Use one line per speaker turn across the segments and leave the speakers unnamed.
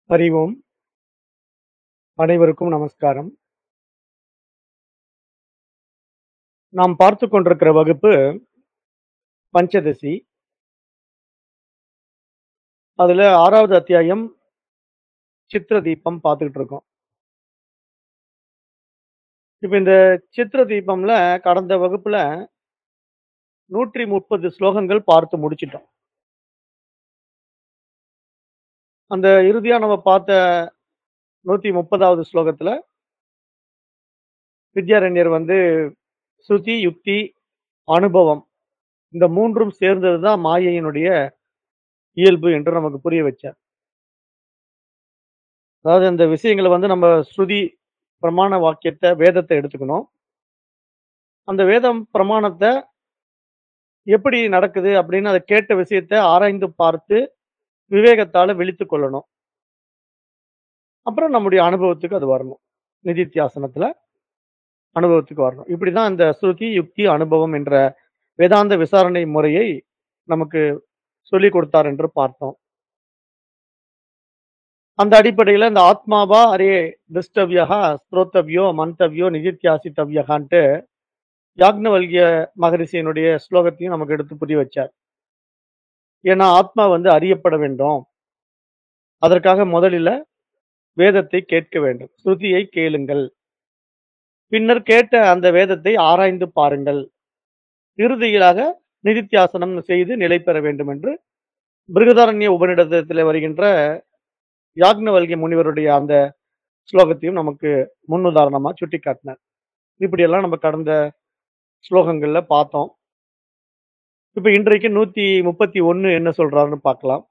ஹரி ஓம். அனைவருக்கும் நமஸ்காரம். நாம் பார்த்துக் கொண்டிருக்கிற வகுப்பு பஞ்சதசி. அதுல 6வது அத்தியாயம் சித்ர தீபம் பார்த்துக்கிட்டு இருக்கோம். இப்ப இந்த சித்ர தீபம்ல கடந்த வகுப்புல 130 ஸ்லோகங்கள் பார்த்து முடிச்சிட்டோம். அந்த இறுதியா நம்ம பார்த்த 130வது ஸ்லோகத்துல வித்யாரண்யர் வந்து ஸ்ருதி, யுக்தி, அனுபவம் இந்த 3ம் சேர்ந்தது தான் மாயையினுடைய இயல்பு என்று நமக்கு புரிய வச்சார். அதாவது அந்த விஷயங்கள வந்து நம்ம ஸ்ருதி பிரமாண வாக்கியத்த, வேதத்த எடுத்துக்கணும். அந்த வேதம் பிரமாணத்த எப்படி நடக்குது அப்படின்னு அத கேட்ட விஷயத்த ஆராய்ந்து பார்த்து விவேகத்தால விழித்துக் கொள்ளணும். அப்புறம் நம்முடைய அனுபவத்துக்கு அது வரணும். நிதித்தியாசனத்துல அனுபவத்துக்கு வரணும். இப்படிதான் இந்த ஸ்ருதி, யுக்தி, அனுபவம் என்ற வேதாந்த விசாரணை முறையை நமக்கு சொல்லிக் கொடுத்தார் என்று பார்த்தோம். அந்த அடிப்படையில இந்த ஆத்மாவா அரே திரஷ்டவ்யஹ, ஸ்ரோத்தவ்யோ, மந்தவ்யோ, நிதித்தியாசித்தவ்யஹான்ட்டு யாக்ஞவல்கிய மகரிஷியினுடைய ஸ்லோகத்தையும் நமக்கு எடுத்து புரிய வச்சார். ஏன்னா ஆத்மா வந்து அறியப்பட வேண்டும். அதற்காக முதலில வேதத்தை கேட்க வேண்டும். ஸ்ருதியை கேளுங்கள். பின்னர் கேட்ட அந்த வேதத்தை ஆராய்ந்து பாருங்கள். இறுதியிலாக நிதித்தியாசனம் செய்து நிலை பெற வேண்டும் என்று பிருகதாரண்ய உபநிடதத்திலே வருகின்ற யாக்ஞவல்கிய முனிவருடைய அந்த ஸ்லோகத்தையும் நமக்கு முன்னுதாரணமா சுட்டிக்காட்டினார். இப்படியெல்லாம் நம்ம கடந்த ஸ்லோகங்கள்ல பார்த்தோம். இப்ப இன்றைக்கு 131 என்ன சொல்றாருன்னு பார்க்கலாம்.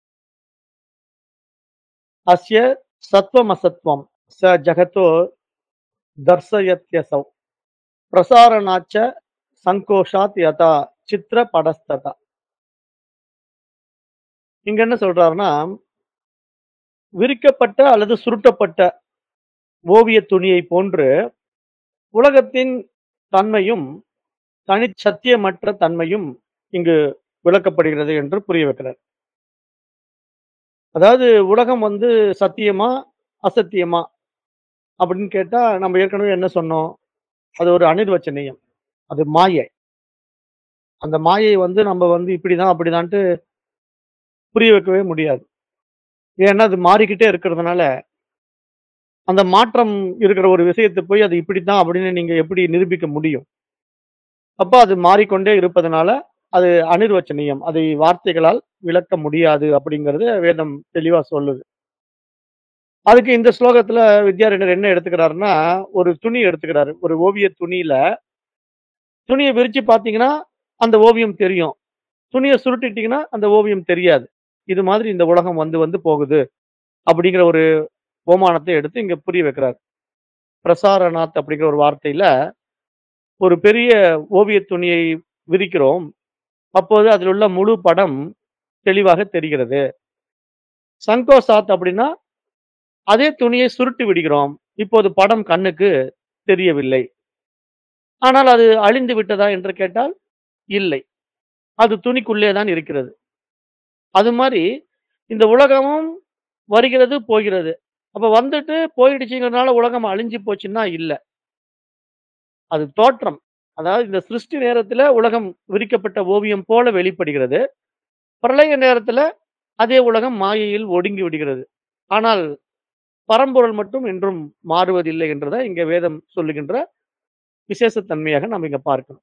அஸ்ய சத்வமசத்வம் ச ஜகதோ தர்சயத்யசௌ பிரசாரணாச்ச சங்கோஷாத் யதா சித்ர படஸ்ததா. இங்க என்ன சொல்றாருன்னா, விரிக்கப்பட்ட அல்லது சுருட்டப்பட்ட ஓவிய துணியை போன்று உலகத்தின் தன்மையும் தனிச்சத்தியமற்ற தன்மையும் இங்கு விளக்கப்படுகிறது என்று புரிய வைக்கிறார். அதாவது உலகம் வந்து சத்தியமா, அசத்தியமா அப்படின்னு கேட்டா நம்ம ஏற்கனவே என்ன சொன்னோம்? அது ஒரு அனிர்வச்சனீயம். அது மாயை. அந்த மாயை வந்து நம்ம வந்து இப்படிதான் அப்படிதான்ட்டு புரிய வைக்கவே முடியாது. ஏன்னா அது மாறிக்கிட்டே இருக்கிறதுனால, அந்த மாற்றம் இருக்கிற ஒரு விஷயத்த போய் அது இப்படித்தான் அப்படின்னு நீங்க எப்படி நிரூபிக்க முடியும்? அப்ப அது மாறிக்கொண்டே இருப்பதனால, அது அனிர்வச்சனீயம். அதை வார்த்தைகளால் விளக்க முடியாது அப்படிங்கிறது வேதம் தெளிவா சொல்லுது. அதுக்கு இந்த ஸ்லோகத்துல வித்யாரண்யர் என்ன எடுத்துக்கிறாருன்னா, ஒரு துணி எடுத்துக்கிறாரு. ஒரு ஓவிய துணியில துணிய விரிச்சு பார்த்தீங்கன்னா, அந்த ஓவியம் தெரியும். துணிய சுருட்டிட்டீங்கன்னா, அந்த ஓவியம் தெரியாது. இது மாதிரி இந்த உலகம் வந்து வந்து போகுது. அப்படிங்கிற ஒரு ஓமானத்தை எடுத்து இங்க புரிய வைக்கிறார். பிரசாரணாத் அப்படிங்கிற ஒரு வார்த்தையில, ஒரு பெரிய ஓவிய துணியை விரிக்கிறோம். அப்போது அதில் உள்ள முழு படம் தெளிவாக தெரிகிறது. சங்கோசாத் அப்படின்னா, அதே துணியை சுருட்டி விடுகிறோம். இப்போது படம் கண்ணுக்கு தெரியவில்லை. ஆனால் அது அழிந்து விட்டதா என்று கேட்டால், இல்லை. அது துணிக்குள்ளே தான் இருக்கிறது. அது மாரி இந்த உலகமும் வருகிறது, போகிறது. அப்ப வந்துட்டு போயிடுச்சுங்கிறதுனால உலகம் அழிஞ்சு போச்சுன்னா இல்ல. அது தோற்றம். அதாவது இந்த சிருஷ்டி நேரத்துல உலகம் விரிக்கப்பட்ட ஓவியம் போல வெளிப்படுகிறது. பிரளய நேரத்துல அதே உலகம் மாயையில் ஒடுங்கி விடுகிறது. ஆனால் பரம்பொருள் மட்டும் என்றும் மாறுவதில்லை என்றத இங்க வேதம் சொல்லுகின்ற விசேஷத்தன்மையாக நாம் இங்க பார்க்கிறோம்.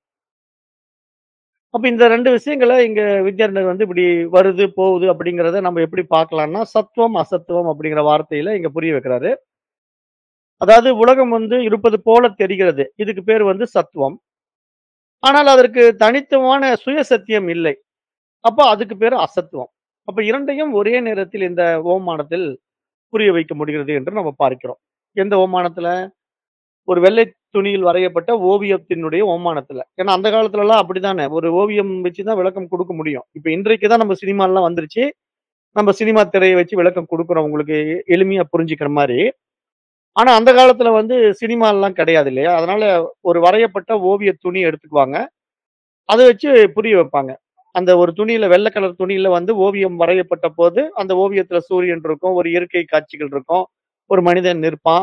அப்ப இந்த 2 விஷயங்கள இங்க வித்யாரண்யர் வந்து இப்படி வருது, போகுது அப்படிங்கிறத நம்ம எப்படி பார்க்கலாம்னா, சத்துவம், அசத்துவம் அப்படிங்கிற வார்த்தையில இங்க புரிய வைக்கிறாரு. அதாவது உலகம் வந்து இருப்பது போல தெரிகிறது. இதுக்கு பேர் வந்து சத்துவம். ஆனால் அதற்கு தனித்துவமான சுயசத்தியம் இல்லை. அப்ப அதுக்கு பேரு அசத்துவம். அப்ப 2யும் ஒரே நேரத்தில் இந்த ஓமானத்தில் புரிய வைக்க முடிகிறது என்று நம்ம பார்க்கிறோம். எந்த ஓமானத்துல? ஒரு வெள்ளை துணியில் வரையப்பட்ட ஓவியத்தினுடைய ஓமானத்துல. ஏன்னா அந்த காலத்துலலாம் அப்படித்தானே. ஒரு ஓவியம் வச்சு தான் விளக்கம் குடுக்க முடியும். இப்ப இன்றைக்கு தான் நம்ம சினிமாலாம் வந்துருச்சு. நம்ம சினிமா திரைய வச்சு விளக்கம் குடுக்குறோம் உங்களுக்கு எளிமையா புரிஞ்சுக்கிற மாரி. ஆனா அந்த காலத்துல வந்து சினிமாலாம் கிடையாது இல்லையா? அதனால ஒரு வரையப்பட்ட ஓவிய துணி எடுத்துக்குவாங்க. அத வச்சு புரிய வைப்பாங்க. அந்த ஒரு துணியில வெள்ளை கலர் துணியில வந்து ஓவியம் வரையப்பட்ட போது, அந்த ஓவியத்துல சூரியன் இருக்கும், ஒரு இயற்கை காட்சிகள் இருக்கும், ஒரு மனிதன் நிற்பான்,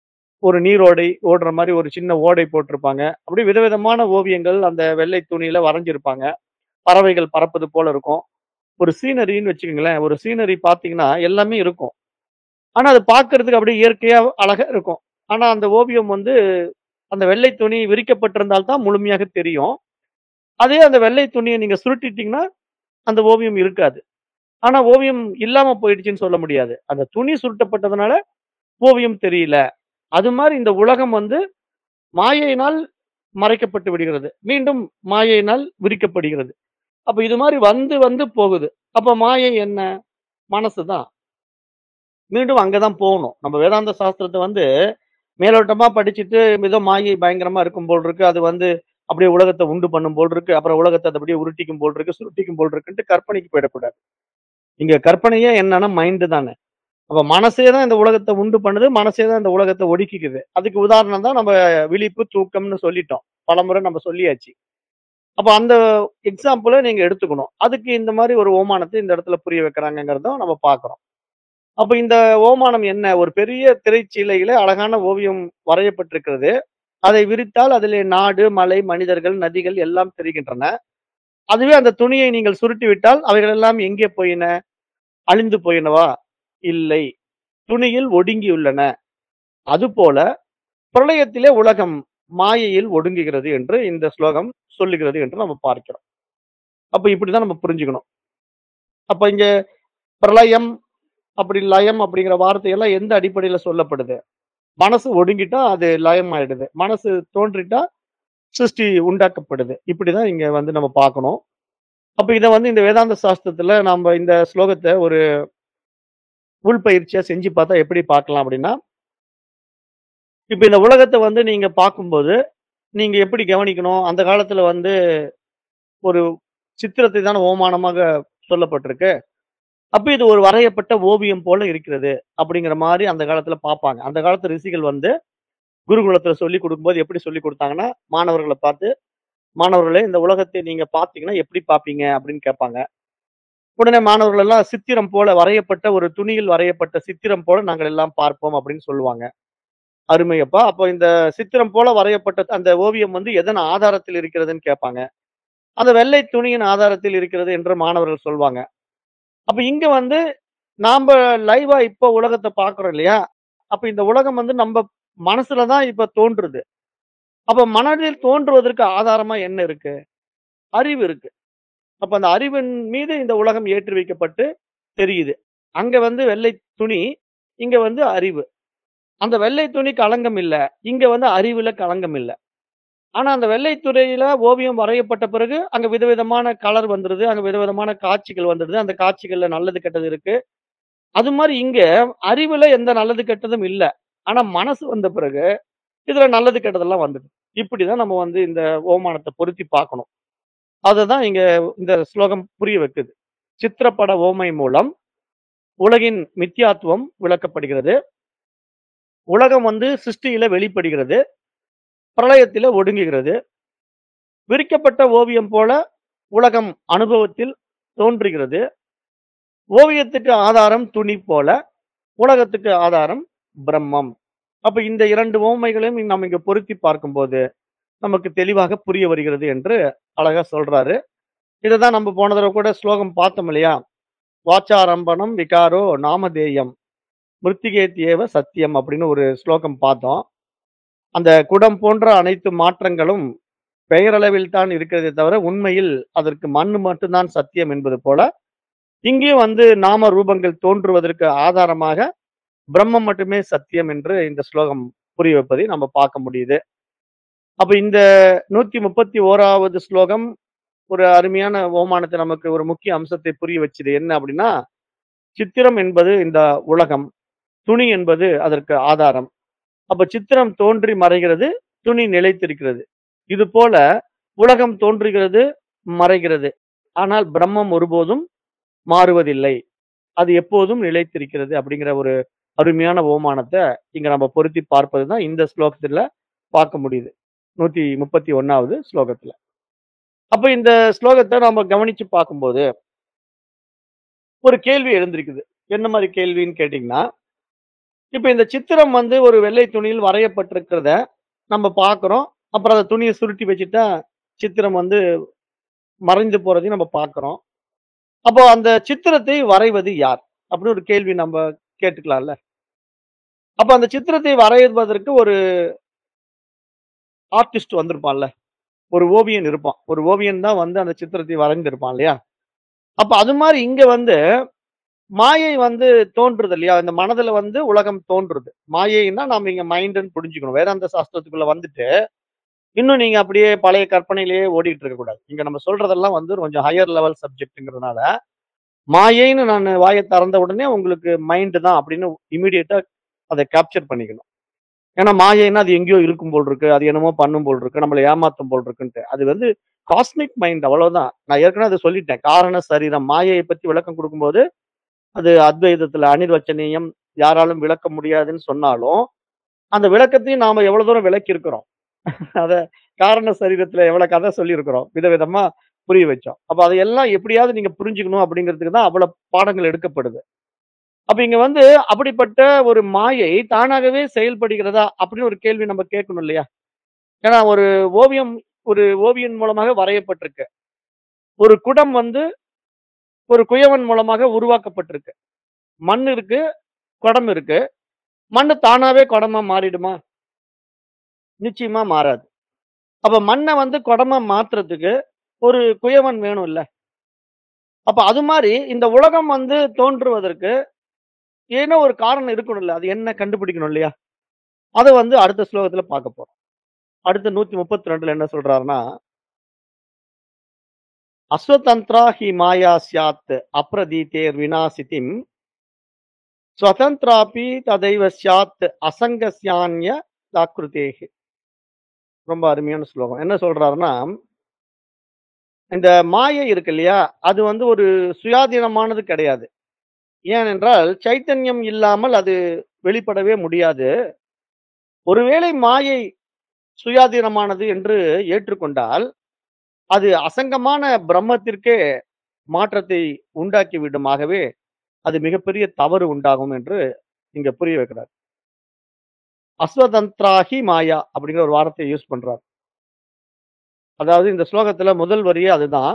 ஒரு நீரோடை ஓடுற மாரி ஒரு சின்ன ஓடை போட்டிருப்பாங்க. அப்படி விதவிதமான ஓவியங்கள் அந்த வெள்ளை துணியில வரைஞ்சிருப்பாங்க. பறவைகள் பறப்பது போல இருக்கும். ஒரு சீனரின்னு வச்சுக்கங்களேன். ஒரு சீனரி பார்த்தீங்கன்னா, எல்லாமே இருக்கும். ஆனா, அது பார்க்கறதுக்கு அப்படியே இயற்கையா அழகா இருக்கும். ஆனா, அந்த ஓவியம் வந்து அந்த வெள்ளை துணி விரிக்கப்பட்டிருந்தால் தான் முழுமையாக தெரியும். அதே அந்த வெள்ளை துணிய நீங்க சுருட்டிட்டீங்கன்னா, அந்த ஓவியம் இருக்காது. ஆனா, ஓவியம் இல்லாம போயிடுச்சுன்னு சொல்ல முடியாது. அந்த துணி சுருட்டப்பட்டதுனால ஓவியம் தெரியல. அது மாரி இந்த உலகம் வந்து மாயையினால் மறைக்கப்பட்டு விடுகிறது. மீண்டும் மாயையினால் விரிக்கப்படுகிறது. அப்ப இது மாரி வந்து வந்து போகுது. அப்ப மாயை என்ன? மனசு தான். மீண்டும் அங்க தான் போணும். நம்ம வேதாந்த சாஸ்திரத்த வந்து மேலோட்டமா படிச்சுட்டு, ஏதோ மாயை பயங்கரமா இருக்கும் போல் இருக்கு. அது வந்து அப்படியே உலகத்த உண்டு பண்ணும் போல் இருக்கு. அப்புறம் உலகத்த அது அப்படியே உருட்டிக்கும் போல் இருக்கு, சுருட்டிக்கும் போல் இருக்குன்ட்டு கற்பனைக்கு போயிடக்கூடாது. இங்க கற்பனையே என்னன்னா மைண்ட் தானே. அப்ப மனசே தான் இந்த உலகத்த உண்டு பண்ணுது. மனசே தான் இந்த உலகத்த ஒடுக்கிக்குது. அதுக்கு உதாரணம் தான் நம்ம விழிப்பு, தூக்கம்னு சொல்லிட்டோம். பலமுறை நம்ம சொல்லியாச்சு. அப்ப அந்த எக்ஸாம்பிள நீங்க எடுத்துக்கணும். அதுக்கு இந்த மாரி ஒரு ஓமானத்த இந்த இடத்துல புரிய வைக்கிறாங்கங்கிறதும் நம்ம பார்க்கிறோம். அப்ப இந்த ஓமானம் என்ன? ஒரு பெரிய திரைச்சீலையில அழகான ஓவியம் வரையப்பட்டிருக்கிறது. அதை விரித்தால் அதிலே நாடு, மலை, மனிதர்கள், நதிகள் எல்லாம் தெரிகின்றன. அதுவே அந்த துணியை நீங்கள் சுருட்டி விட்டால் அவைகள் எல்லாம் எங்கே போயின? அழிந்து போயினவா? இல்லை. துணியில் ஒடுங்கியுள்ளன. அதுபோல பிரளயத்திலே உலகம் மாயையில் ஒடுங்குகிறது என்று இந்த ஸ்லோகம் சொல்லுகிறது என்று நம்ம பார்க்கிறோம். அப்ப இப்படிதான் நம்ம புரிஞ்சுக்கணும். அப்ப இங்க பிரளயம், அப்படி லயம் அப்படிங்கிற வார்த்தையெல்லாம் எந்த அடிப்படையில சொல்லப்படுது? மனசு ஒடுங்கிட்டா அது லயம் ஆயிடுது. மனசு தோன்றிட்டா சிருஷ்டி உண்டாக்கப்படுது. இப்படிதான் இங்க வந்து நம்ம பார்க்கணும். அப்ப இத வந்து இந்த வேதாந்த சாஸ்திரத்துல நாம இந்த ஸ்லோகத்த ஒரு உள்பயிற்சியா செஞ்சு பார்த்தா எப்படி பார்க்கலாம் அப்படின்னா இப்ப இந்த உலகத்த வந்து நீங்க பார்க்கும்போது, நீங்க எப்படி கவனிக்கணும்? அந்த காலத்துல வந்து ஒரு சித்திரத்தை தான ஓமானமாக சொல்லப்பட்டிருக்கு. அப்ப இது ஒரு வரையப்பட்ட ஓவியம் போல இருக்கிறது. அப்படிங்கிற மாரி அந்த காலத்துல பார்ப்பாங்க. அந்த காலத்து ரிஷிகள் வந்து குருகுலத்துல சொல்லிக் குடுக்கும்போது எப்படி சொல்லிக் குடுத்தாங்கன்னா, மாணவர்கள பார்த்து, "மாணவர்களே இந்த உலகத்தை நீங்க பார்த்தீங்கன்னா எப்படி பார்ப்பீங்க?" அப்படின்னு கேட்பாங்க. உடனே மாணவர்கள் எல்லாம் சித்திரம் போல வரையப்பட்ட ஒரு துணியில் வரையப்பட்ட சித்திரம் போல நாங்கள் எல்லாம் பார்ப்போம் அப்படின்னு சொல்லுவாங்க. அருமை அப்பா. அப்போ இந்த சித்திரம் போல வரையப்பட்ட அந்த ஓவியம் வந்து எதன் ஆதாரத்தில் இருக்கிறதுன்னு கேட்பாங்க. அந்த வெள்ளை துணியின் ஆதாரத்தில் இருக்கிறது என்று மாணவர்கள் சொல்வாங்க. அப்ப இங்க வந்து நாம்ப லைவா இப்ப உலகத்த பார்க்கிறோம் இல்லையா? அப்ப இந்த உலகம் வந்து நம்ப மனசுல தான் இப்ப தோன்றுது. அப்ப மனதில் தோன்றுவதற்கு ஆதாரமா என்ன இருக்கு? அறிவு இருக்கு. அப்ப அந்த அறிவின் மீது இந்த உலகம் ஏற்றி வைக்கப்பட்டு தெரியுது. அங்க வந்து வெள்ளை துணி, இங்க வந்து அறிவு. அந்த வெள்ளை துணி களங்கம் இல்ல. இங்க வந்து அறிவுல களங்கம் இல்ல. ஆனா அந்த வெள்ளை துறையில ஓவியம் வரையப்பட்ட பிறகு, அங்க விதவிதமான கலர் வந்துருது. அங்க விதவிதமான காட்சிகள் வந்துடுது. அந்த காட்சிகள்ல நல்லது, கெட்டது இருக்கு. அது மாரி இங்க அறிவுல எந்த நல்லது, கெட்டதும் இல்ல. ஆனா மனசு வந்த பிறகு, இதுல நல்லது, கெட்டதெல்லாம் வந்துடுது. இப்படிதான் நம்ம வந்து இந்த ஓமானத்த பொருத்தி பார்க்கணும். அததான் இங்க இந்த ஸ்லோகம் புரிய வைக்குது. சித்திரப்பட ஓமை மூலம் உலகின் மித்யாத்துவம் விளக்கப்படுகிறது. உலகம் வந்து சிருஷ்டியில வெளிப்படுகிறது. பிரளயத்தில ஒடுங்குகிறது. விரிக்கப்பட்ட ஓவியம் போல உலகம் அனுபவத்தில் தோன்றுகிறது. ஓவியத்துக்கு ஆதாரம் துணி போல, உலகத்துக்கு ஆதாரம் பிரம்மம். அப்ப இந்த 2 உவமைகளையும் நம்ம இங்க பொருத்தி பார்க்கும்போது, நமக்கு தெளிவாக புரிய வருகிறது என்று அழகா சொல்றாரு. இததான் நம்ம போன தடவ கூட ஸ்லோகம் பார்த்தோம் இல்லையா? வாச்சாரம்பணம் விகாரோ நாமதேயம். மிருத்திகேத்யேவ சத்தியம் அப்படின்னு ஒரு ஸ்லோகம் பார்த்தோம். அந்த குடம் போன்ற அனைத்து மாற்றங்களும் பெயரளவில் தான் இருக்கிறதே தவிர, உண்மையில் அதற்கு மண்ணு மட்டும் தான் சத்தியம் என்பது போல, இங்கேயும் வந்து நாம ரூபங்கள் தோன்றுவதற்கு ஆதாரமாக பிரம்மம் மட்டுமே சத்தியம் என்று இந்த ஸ்லோகம் புரிய வைப்பதை நம்ம பார்க்க முடியுது. அப்ப இந்த 131வது ஸ்லோகம் ஒரு அருமையான ஓமானத்த நமக்கு ஒரு முக்கிய அம்சத்தை புரிய வச்சது. என்ன அப்படின்னா, சித்திரம் என்பது இந்த உலகம். துணி என்பது அதற்கு ஆதாரம். அப்ப சித்திரம் தோன்றி மறைகிறது. துணி நிலைத்திருக்கிறது. இது போல உலகம் தோன்றுகிறது, மறைகிறது. ஆனால் பிரம்மம் ஒருபோதும் மாறுவதில்லை. அது எப்போதும் நிலைத்திருக்கிறது அப்படிங்கிற ஒரு அருமையான ஓமானத்த இங்க நம்ம பொருத்தி பார்ப்பது தான் இந்த ஸ்லோகத்துல பார்க்க முடியுது. 131வது ஸ்லோகத்துல. அப்ப இந்த ஸ்லோகத்த நாம கவனிச்சு பார்க்கும்போது, ஒரு கேள்வி எழுந்திருக்குது. என்ன மாரி கேள்வின்னு கேட்டீங்கன்னா, இப்ப இந்த சித்திரம் வந்து ஒரு வெள்ளை துணியில் வரையப்பட்டிருக்கிறத நம்ம பார்க்கிறோம். அப்புறம் அந்த துணிய சுருட்டி வச்சுட்டா, சித்திரம் வந்து மறைந்து போறதையும் நம்ம பார்க்கிறோம். அப்போ அந்த சித்திரத்தை வரைவது யார்? அப்படின்னு ஒரு கேள்வி நம்ப கேட்டுக்கலாம்ல. அப்ப அந்த சித்திரத்தை வரைவதற்கு ஒரு ஆர்டிஸ்ட் வந்திருப்பான்ல. ஒரு ஓவியன் இருப்பான். ஒரு ஓவியன் தான் வந்து அந்த சித்திரத்தை வரைந்திருப்பான் இல்லையா? அப்ப அது மாரி இங்க வந்து மாயை வந்து தோன்றுது இல்லையா? இந்த மனதுல வந்து உலகம் தோன்றுது. மாயைன்னா நாம இங்க மைண்டுன்னு புரிஞ்சுக்கணும். வேதாந்த சாஸ்திரத்துக்குள்ள வந்துட்டு, இன்னும் நீங்க அப்படியே பழைய கற்பனையிலேயே ஓடிட்டு இருக்கக்கூடாது. இங்க நம்ம சொல்றதெல்லாம் வந்து கொஞ்சம் ஹையர் லெவல் சப்ஜெக்ட்ங்கிறதுனால, மாயைன்னு நானு வாய திறந்த உடனே உங்களுக்கு மைண்ட் தான் அப்படின்னு இமிடியேட்டா அத கேப்சர் பண்ணிக்கணும். ஏன்னா மாயைன்னா அது எங்கேயோ இருக்கும் போல் இருக்கு. அது என்னமோ பண்ணும் போல் இருக்கு. நம்மள ஏமாத்தும் போல் இருக்குன்ட்டு. அது வந்து காஸ்மிக் மைண்ட் அவ்வளவுதான். நான் ஏற்கனவே அத சொல்லிட்டேன். காரண சரீரம் மாயையை பத்தி விளக்கம் குடுக்கும்போது, அது அத்வைதத்துல அனிர்வச்சனீயம் யாராலும் விளக்க முடியாதுன்னு சொன்னாலும், அந்த விளக்கத்தையும் நாம எவ்வளவு தூரம் விளக்கி இருக்கிறோம். அத காரண சரீரத்துல எவ்வளவு கதை சொல்லியிருக்கிறோம். விதவிதமா புரிய வச்சோம். அப்ப அதையெல்லாம் எப்படியாவது நீங்க புரிஞ்சுக்கணும் அப்படிங்கிறதுக்கு தான் அவ்வளவு பாடங்கள் எடுக்கப்படுது. அப்ப இங்க வந்து அப்படிப்பட்ட ஒரு மாயை தானாகவே செயல்படுகிறதா? அப்படின்னு ஒரு கேள்வி நம்ம கேட்கணும் இல்லையா? ஏன்னா ஒரு ஓவியம் ஒரு ஓவியன் மூலமாக வரையப்பட்டிருக்கு. ஒரு குடம் வந்து ஒரு குயவன் மூலமாக உருவாக்கப்பட்டிருக்கு. மண் இருக்கு, குடம் இருக்கு. மண்ணு தானாவே குடமா மாறிடுமா? நிச்சயமா மாறாது. அப்ப மண்ண வந்து குடமா மாத்துறதுக்கு ஒரு குயவன் வேணும் இல்ல? அப்ப அது மாரி இந்த உலகம் வந்து தோன்றுவதற்கு ஏனோ ஒரு காரணம் இருக்கணும்ல. அது என்ன கண்டுபிடிக்கணும் இல்லையா? அத வந்து அடுத்த ஸ்லோகத்துல பார்க்க போறோம். அடுத்து 132ல என்ன சொல்றாருன்னா அஸ்வதந்த்ரா ஹி மாயா ஸ்யாத் அப்ரதீதேர் விநாசிதிம் ஸ்வதந்த்ராபி ததைவ ஸ்யாத் அசங்கஸ்யான்ய தாக்ருதேஹி. ரொம்ப அருமையான ஸ்லோகம். என்ன சொல்றாருன்னா, இந்த மாயை இருக்கு இல்லையா? அது வந்து ஒரு சுயாதீனமானது கிடையாது. ஏனென்றால் சைத்தன்யம் இல்லாமல் அது வெளிப்படவே முடியாது. ஒருவேளை மாயை சுயாதீனமானது என்று ஏற்றுக்கொண்டால், அது அசங்கமான பிரம்மத்திற்கே மாற்றத்தை உண்டாக்கி விடும். ஆகவே, அது மிகப்பெரிய தவறு உண்டாகும் என்று இங்க புரிய வைக்கிறார். அஸ்வதந்த்ராஹி மாயா அப்படிங்கிற ஒரு வார்த்தைய யூஸ் பண்றார். அதாவது இந்த ஸ்லோகத்துல முதல் வரியே அதுதான்.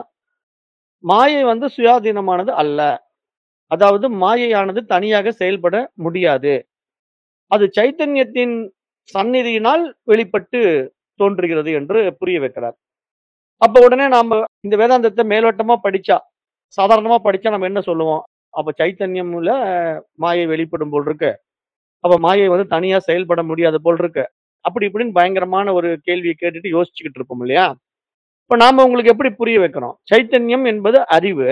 மாயை வந்து சுயாதீனமானது அல்ல. அதாவது மாயையானது தனியாக செயல்பட முடியாது. அது சைத்தன்யத்தின் சந்நிதியினால் வெளிப்பட்டு தோன்றுகிறது என்று புரிய வைக்கிறார். அப்ப உடனே நாம இந்த வேதாந்தத்த மேலோட்டமா படிச்சா, சாதாரணமா படிச்சா நம்ம என்ன சொல்லுவோம்? அப்ப சைத்தன்யம்ல மாயை வெளிப்படும் போல் இருக்கு. அப்ப மாயை வந்து தனியா செயல்பட முடியாது போல் இருக்கு. அப்படி இப்படின்னு பயங்கரமான ஒரு கேள்விய கேட்டுட்டு யோசிச்சுக்கிட்டு இருப்போம் இல்லையா? இப்ப நாம உங்களுக்கு எப்படி புரிய வைக்கிறோம்? சைத்தன்யம் என்பது அறிவு.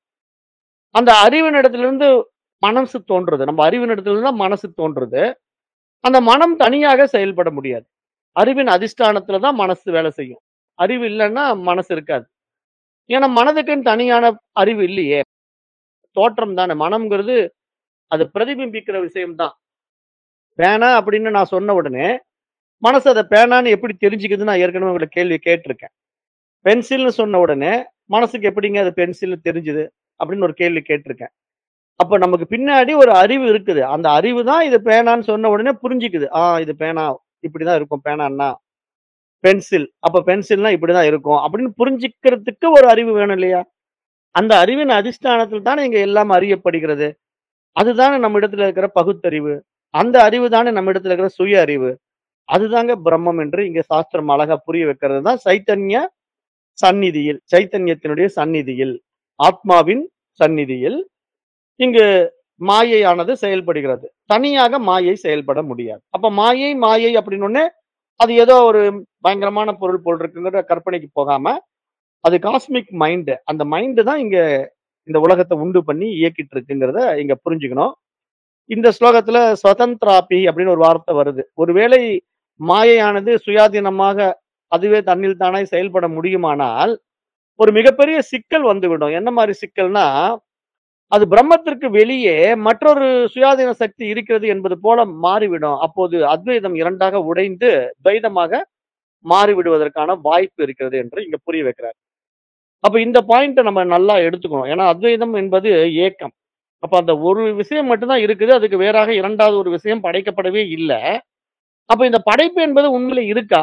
அந்த அறிவினிடத்திலிருந்து மனசு தோன்றுது. நம்ம அறிவினிடத்திலிருந்து தான் மனசு தோன்றுது. அந்த மனம் தனியாக செயல்பட முடியாது. அறிவின் அதிஷ்டானத்துல தான் மனசு வேலை செய்யும். அறிவு இல்லன்னா மனசு இருக்காது. ஏன்னா மனதுக்குன்னு தனியான அறிவு இல்லையே. தோற்றம் தானே. மனம்ங்கிறது அது பிரதிபிம்பிக்கிற விஷயம் தான். பேனா அப்படின்னு நான் சொன்ன உடனே, மனசு அத பேனான்னு எப்படி தெரிஞ்சுக்குதுன்னு நான் ஏற்கனவே உங்கள கேள்வி கேட்டிருக்கேன். பென்சில்னு சொன்ன உடனே, மனசுக்கு எப்படிங்க அது பென்சில்னு தெரிஞ்சுது? அப்படின்னு ஒரு கேள்வி கேட்டிருக்கேன். அப்ப நமக்கு பின்னாடி ஒரு அறிவு இருக்குது. அந்த அறிவு தான் இது பேனான்னு சொன்ன உடனே புரிஞ்சுக்குது. ஆ இது பேனா. இப்படிதான் இருக்கும் பேனான்னா. பென்சில். அப்ப பென்சில்னா இப்படிதான் இருக்கும். அப்படின்னு புரிஞ்சுக்கிறதுக்கு ஒரு அறிவு வேணும் இல்லையா? அந்த அறிவின் அதிஷ்டானத்தில் தானே இங்க எல்லாம் அறியப்படுகிறது. அதுதானே நம்மிடத்துல இருக்கிற பகுத்தறிவு. அந்த அறிவு தானே நம்மிடத்துல இருக்கிற சுய அறிவு. அதுதாங்க பிரம்மம் என்று இங்க சாஸ்திரம் அழகா புரிய வைக்கிறது தான் சைத்தன்ய சந்நிதியில், சைத்தன்யத்தினுடைய சந்நிதியில், ஆத்மாவின் சந்நிதியில் இங்கு மாயையானது செயல்படுகிறது. தனியாக மாயை செயல்பட முடியாது. அப்ப மாயை, மாயை அப்படின்னோனே, அது ஏதோ ஒரு பயங்கரமான பொருள் போல் இருக்குங்கிற கற்பனைக்கு போகாம, அது காஸ்மிக் மைண்ட். அந்த மைண்ட் தான் இங்க இந்த உலகத்த உண்டு பண்ணி இயக்கிட்டு இருக்குங்கிறத இங்க புரிஞ்சுக்கணும். இந்த ஸ்லோகத்துல ஸ்வதந்த்ராபி அப்படின்னு ஒரு வார்த்தை வருது. ஒருவேளை மாயையானது சுயாதீனமாக அதுவே தன்னில் தானே செயல்பட முடியுமானால், ஒரு மிகப்பெரிய சிக்கல் வந்துவிடும். என்ன மாரி சிக்கல்னா, அது பிரம்மத்திற்கு வெளியே மற்றொரு சுயாதீன சக்தி இருக்கிறது என்பது போல மாறிவிடும். அப்போது அத்வைதம் 2ஆக உடைந்து துவைதமாக மாறிவிடுவதற்கான வாய்ப்பு இருக்கிறது என்று இங்க புரிய வைக்கிறார். அப்ப இந்த பாயிண்ட்ட நம்ம நல்லா எடுத்துக்கணும். ஏன்னா அத்வைதம் என்பது ஏக்கம். அப்ப அந்த ஒரு விஷயம் மட்டும் தான் இருக்குது. அதுக்கு வேறாக 2வது ஒரு விஷயம் படைக்கப்படவே இல்ல. அப்ப இந்த படைப்பு என்பது உண்மையில இருக்கா?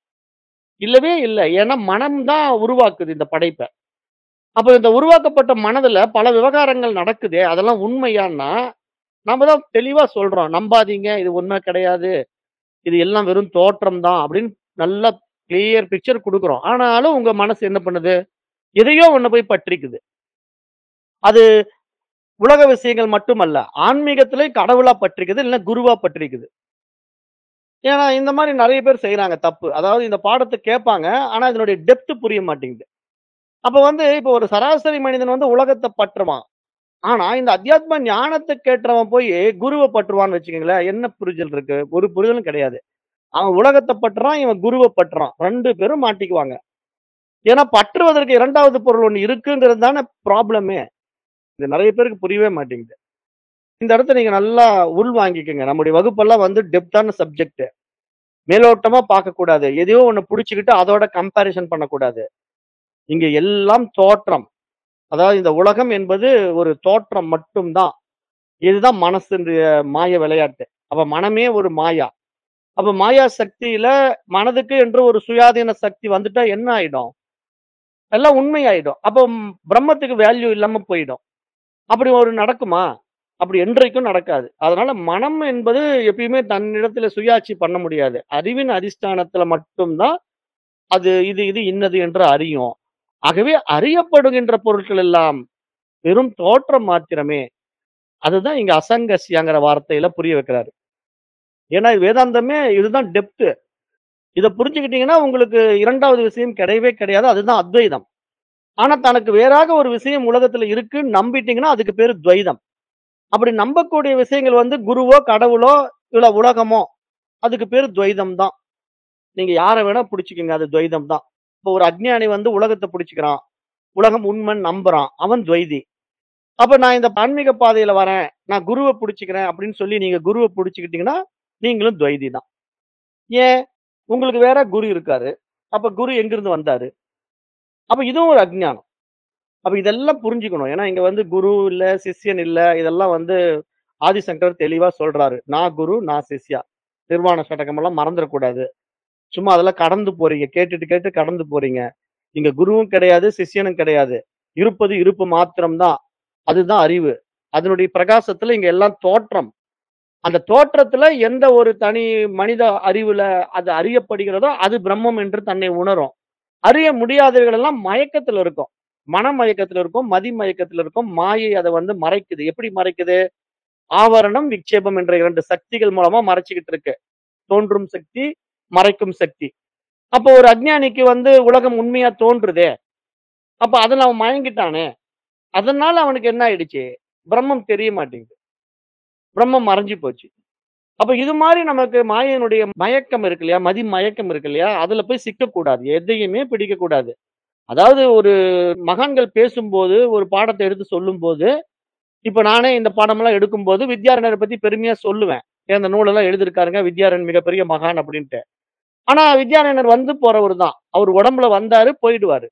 இல்லவே இல்ல. ஏன்னா மனம் தான் உருவாக்குது இந்த படைப்ப. அப்ப இந்த உருவாக்கப்பட்ட மனதுல பல விவகாரங்கள் நடக்குதே, அதெல்லாம் உண்மையான்னா, நாம தான் தெளிவா சொல்றோம். நம்பாதீங்க. இது உண்மை கிடையாது. இது எல்லாம் வெறும் தோற்றம் தான் அப்படின்னு நல்லா கிளியர் பிக்சர் குடுக்குறோம். ஆனாலும் உங்க மனசு என்ன பண்ணுது? எதையோ ஒண்ண போய் பற்றிக்குது. அது உலக விஷயங்கள் மட்டுமல்ல. ஆன்மீகத்திலே கடவுளா பற்றிக்குது, இல்ல குருவா பற்றிக்குது. ஏன்னா இந்த மாரி நெறைய பேர் செய்றாங்க தப்பு. அதாவது இந்த பாடத்த கேட்பாங்க. ஆனா இதனுடைய டெப்த் புரிய மாட்டேங்குது. அப்ப வந்து இப்ப ஒரு சராசரி மனிதன் வந்து உலகத்த பற்றுவான். ஆனா இந்த அத்தியாத்ம ஞானத்த கேட்றவன் போய் குருவ பற்றுவான்னு வச்சுக்கங்களேன், என்ன புரிதல் இருக்கு? ஒரு புரிதலும் கிடையாது. அவன் உலகத்த பற்றுறான், இவன் குருவ பற்றுறான். 2 பேரும் மாட்டிக்குவாங்க. ஏன்னா பற்றுவதற்கு 2வது பொருள் ஒண்ணு இருக்குங்கிறது தானே ப்ராப்ளமே. இது நெறைய பேருக்கு புரியவே மாட்டேங்குது. இந்த இடத்த நீங்க நல்லா உள்வாங்கிக்கங்க. நம்முடைய வகுப்பெல்லாம் வந்து டெப்த்தான சப்ஜெக்ட். மேலோட்டமா பார்க்கக்கூடாது. எதையோ ஒண்ணு புடிச்சுக்கிட்டு அதோட கம்பேரிசன் பண்ணக்கூடாது. இங்க எல்லாம் தோற்றம். அதாவது இந்த உலகம் என்பது ஒரு தோற்றம் மட்டும் தான். இதுதான் மனசுடைய மாய விளையாட்டு. அப்ப மனமே ஒரு மாயா. அப்ப மாயா சக்தியில மனதுக்கு என்று ஒரு சுயாதீன சக்தி வந்துட்டா என்ன ஆயிடும்? எல்லாம் உண்மையாயிடும். அப்ப ம் பிரம்மத்துக்கு வேல்யூ இல்லாம போயிடும். அப்படி ஒரு நடக்குமா? அப்படி என்றைக்கும் நடக்காது. அதனால மனம் என்பது எப்பயுமே தன்னிடத்தில சுயாட்சி பண்ண முடியாது. அறிவின் அதிஷ்டானத்தில மட்டும் தான் அது இது இது இன்னது என்று அறியும். ஆகவே அறியப்படுகின்ற பொருட்கள் எல்லாம் வெறும் தோற்றம் மாத்திரமே. அதுதான் இங்க அசங்கஸ்யங்கிற வார்த்தையில புரிய வைக்கிறாரு. ஏன்னா வேதாந்தமே இதுதான் டெப்த். இத புரிஞ்சுக்கிட்டீங்கன்னா உங்களுக்கு 2வது விஷயம் கிடையவே கிடையாது. அதுதான் அத்வைதம். ஆனா தனக்கு வேறாக ஒரு விஷயம் உலகத்துல இருக்குன்னு நம்பிட்டீங்கன்னா அதுக்கு பேரு துவைதம். அப்படி நம்பக்கூடிய விஷயங்கள் வந்து குருவோ, கடவுளோ, இல்ல உலகமோ அதுக்கு பேரு துவைதம் தான். நீங்க யார வேணா புடிச்சுக்கங்க. அது துவைதம் தான். இப்போ ஒரு அஞ்ஞானி வந்து உலகத்த புடிச்சுக்கிறான். உலகம் உண்மைன்னு நம்புறான். அவன் துவைதி. அப்ப நான் இந்த ஆன்மீக பாதையில வரேன். நான் குருவ புடிச்சுக்கிறேன் அப்படின்னு சொல்லி நீங்க குருவ புடிச்சுக்கிட்டீங்கன்னா, நீங்களும் துவைதி தான். ஏன்? உங்களுக்கு வேற குரு இருக்காரு. அப்ப குரு எங்கிருந்து வந்தாரு? அப்ப இதுவும் ஒரு அஞ்ஞானம். அப்ப இதெல்லாம் புரிஞ்சுக்கணும். ஏன்னா இங்க வந்து குரு இல்ல, சிஷ்யன் இல்ல. இதெல்லாம் வந்து ஆதிசங்கரர் தெளிவா சொல்றாரு. நான் குரு, நான் சிஷ்யா. நிர்வாண சடகமெல்லாம் மறந்துறக்கூடாது. சும்மா அதெல்லாம் கடந்து போறீங்க. கேட்டுட்டு கேட்டு கடந்து போறீங்க. இங்க குருவும் கிடையாது, சிஷ்யனும் கிடையாது. இருப்பது இருப்பு மாத்திரம் தான். அதுதான் அறிவு. அதனுடைய பிரகாசத்துல இங்க எல்லாம் தோற்றம். அந்த தோற்றத்துல எந்த ஒரு தனி மனித அறிவுல அது அறியப்படுகிறதோ, அது பிரம்மம் என்று தன்னை உணரும். அறிய முடியாதவைகள் எல்லாம் மயக்கத்துல இருக்கும். மனமயக்கத்துல இருக்கும், மதி மயக்கத்துல இருக்கும். மாயை அத வந்து மறைக்குது. எப்படி மறைக்குது? ஆவரணம், விக்ஷேபம் என்ற 2 சக்திகள் மூலமா மறைச்சுக்கிட்டு இருக்கு. தோன்றும் சக்தி, மறைக்கும் சக்தி. அப்போ ஒரு அஞ்ஞானிக்கு வந்து உலகம் உண்மையா தோன்றுதே. அப்ப அதுல அவன் மயங்கிட்டானே. அதனால அவனுக்கு என்ன ஆயிடுச்சு? பிரம்மம் தெரிய மாட்டேங்குது. பிரம்மம் மறைஞ்சு போச்சு. அப்ப இது மாரி நமக்கு மாயையினுடைய மயக்கம் இருக்கு இல்லையா? மதி மயக்கம் இருக்கு இல்லையா? அதுல போய் சிக்கக்கூடாது. எதையுமே பிடிக்கக்கூடாது. அதாவது ஒரு மகான்கள் பேசும்போது, ஒரு பாடத்த எடுத்து சொல்லும்போது, இப்ப நானே இந்த பாடமெல்லாம் எடுக்கும்போது வித்யாரண்யர பத்தி பெருமையா சொல்லுவேன். ஏன் இந்த நூலெல்லாம் எழுதியிருக்காருங்க. வித்யாரண்யர் மிகப்பெரிய மகான் அப்படின்ட்டு. ஆனா வித்யாரண்யர் வந்து போறவரு தான். அவர் உடம்புல வந்தாரு, போயிடுவாரு.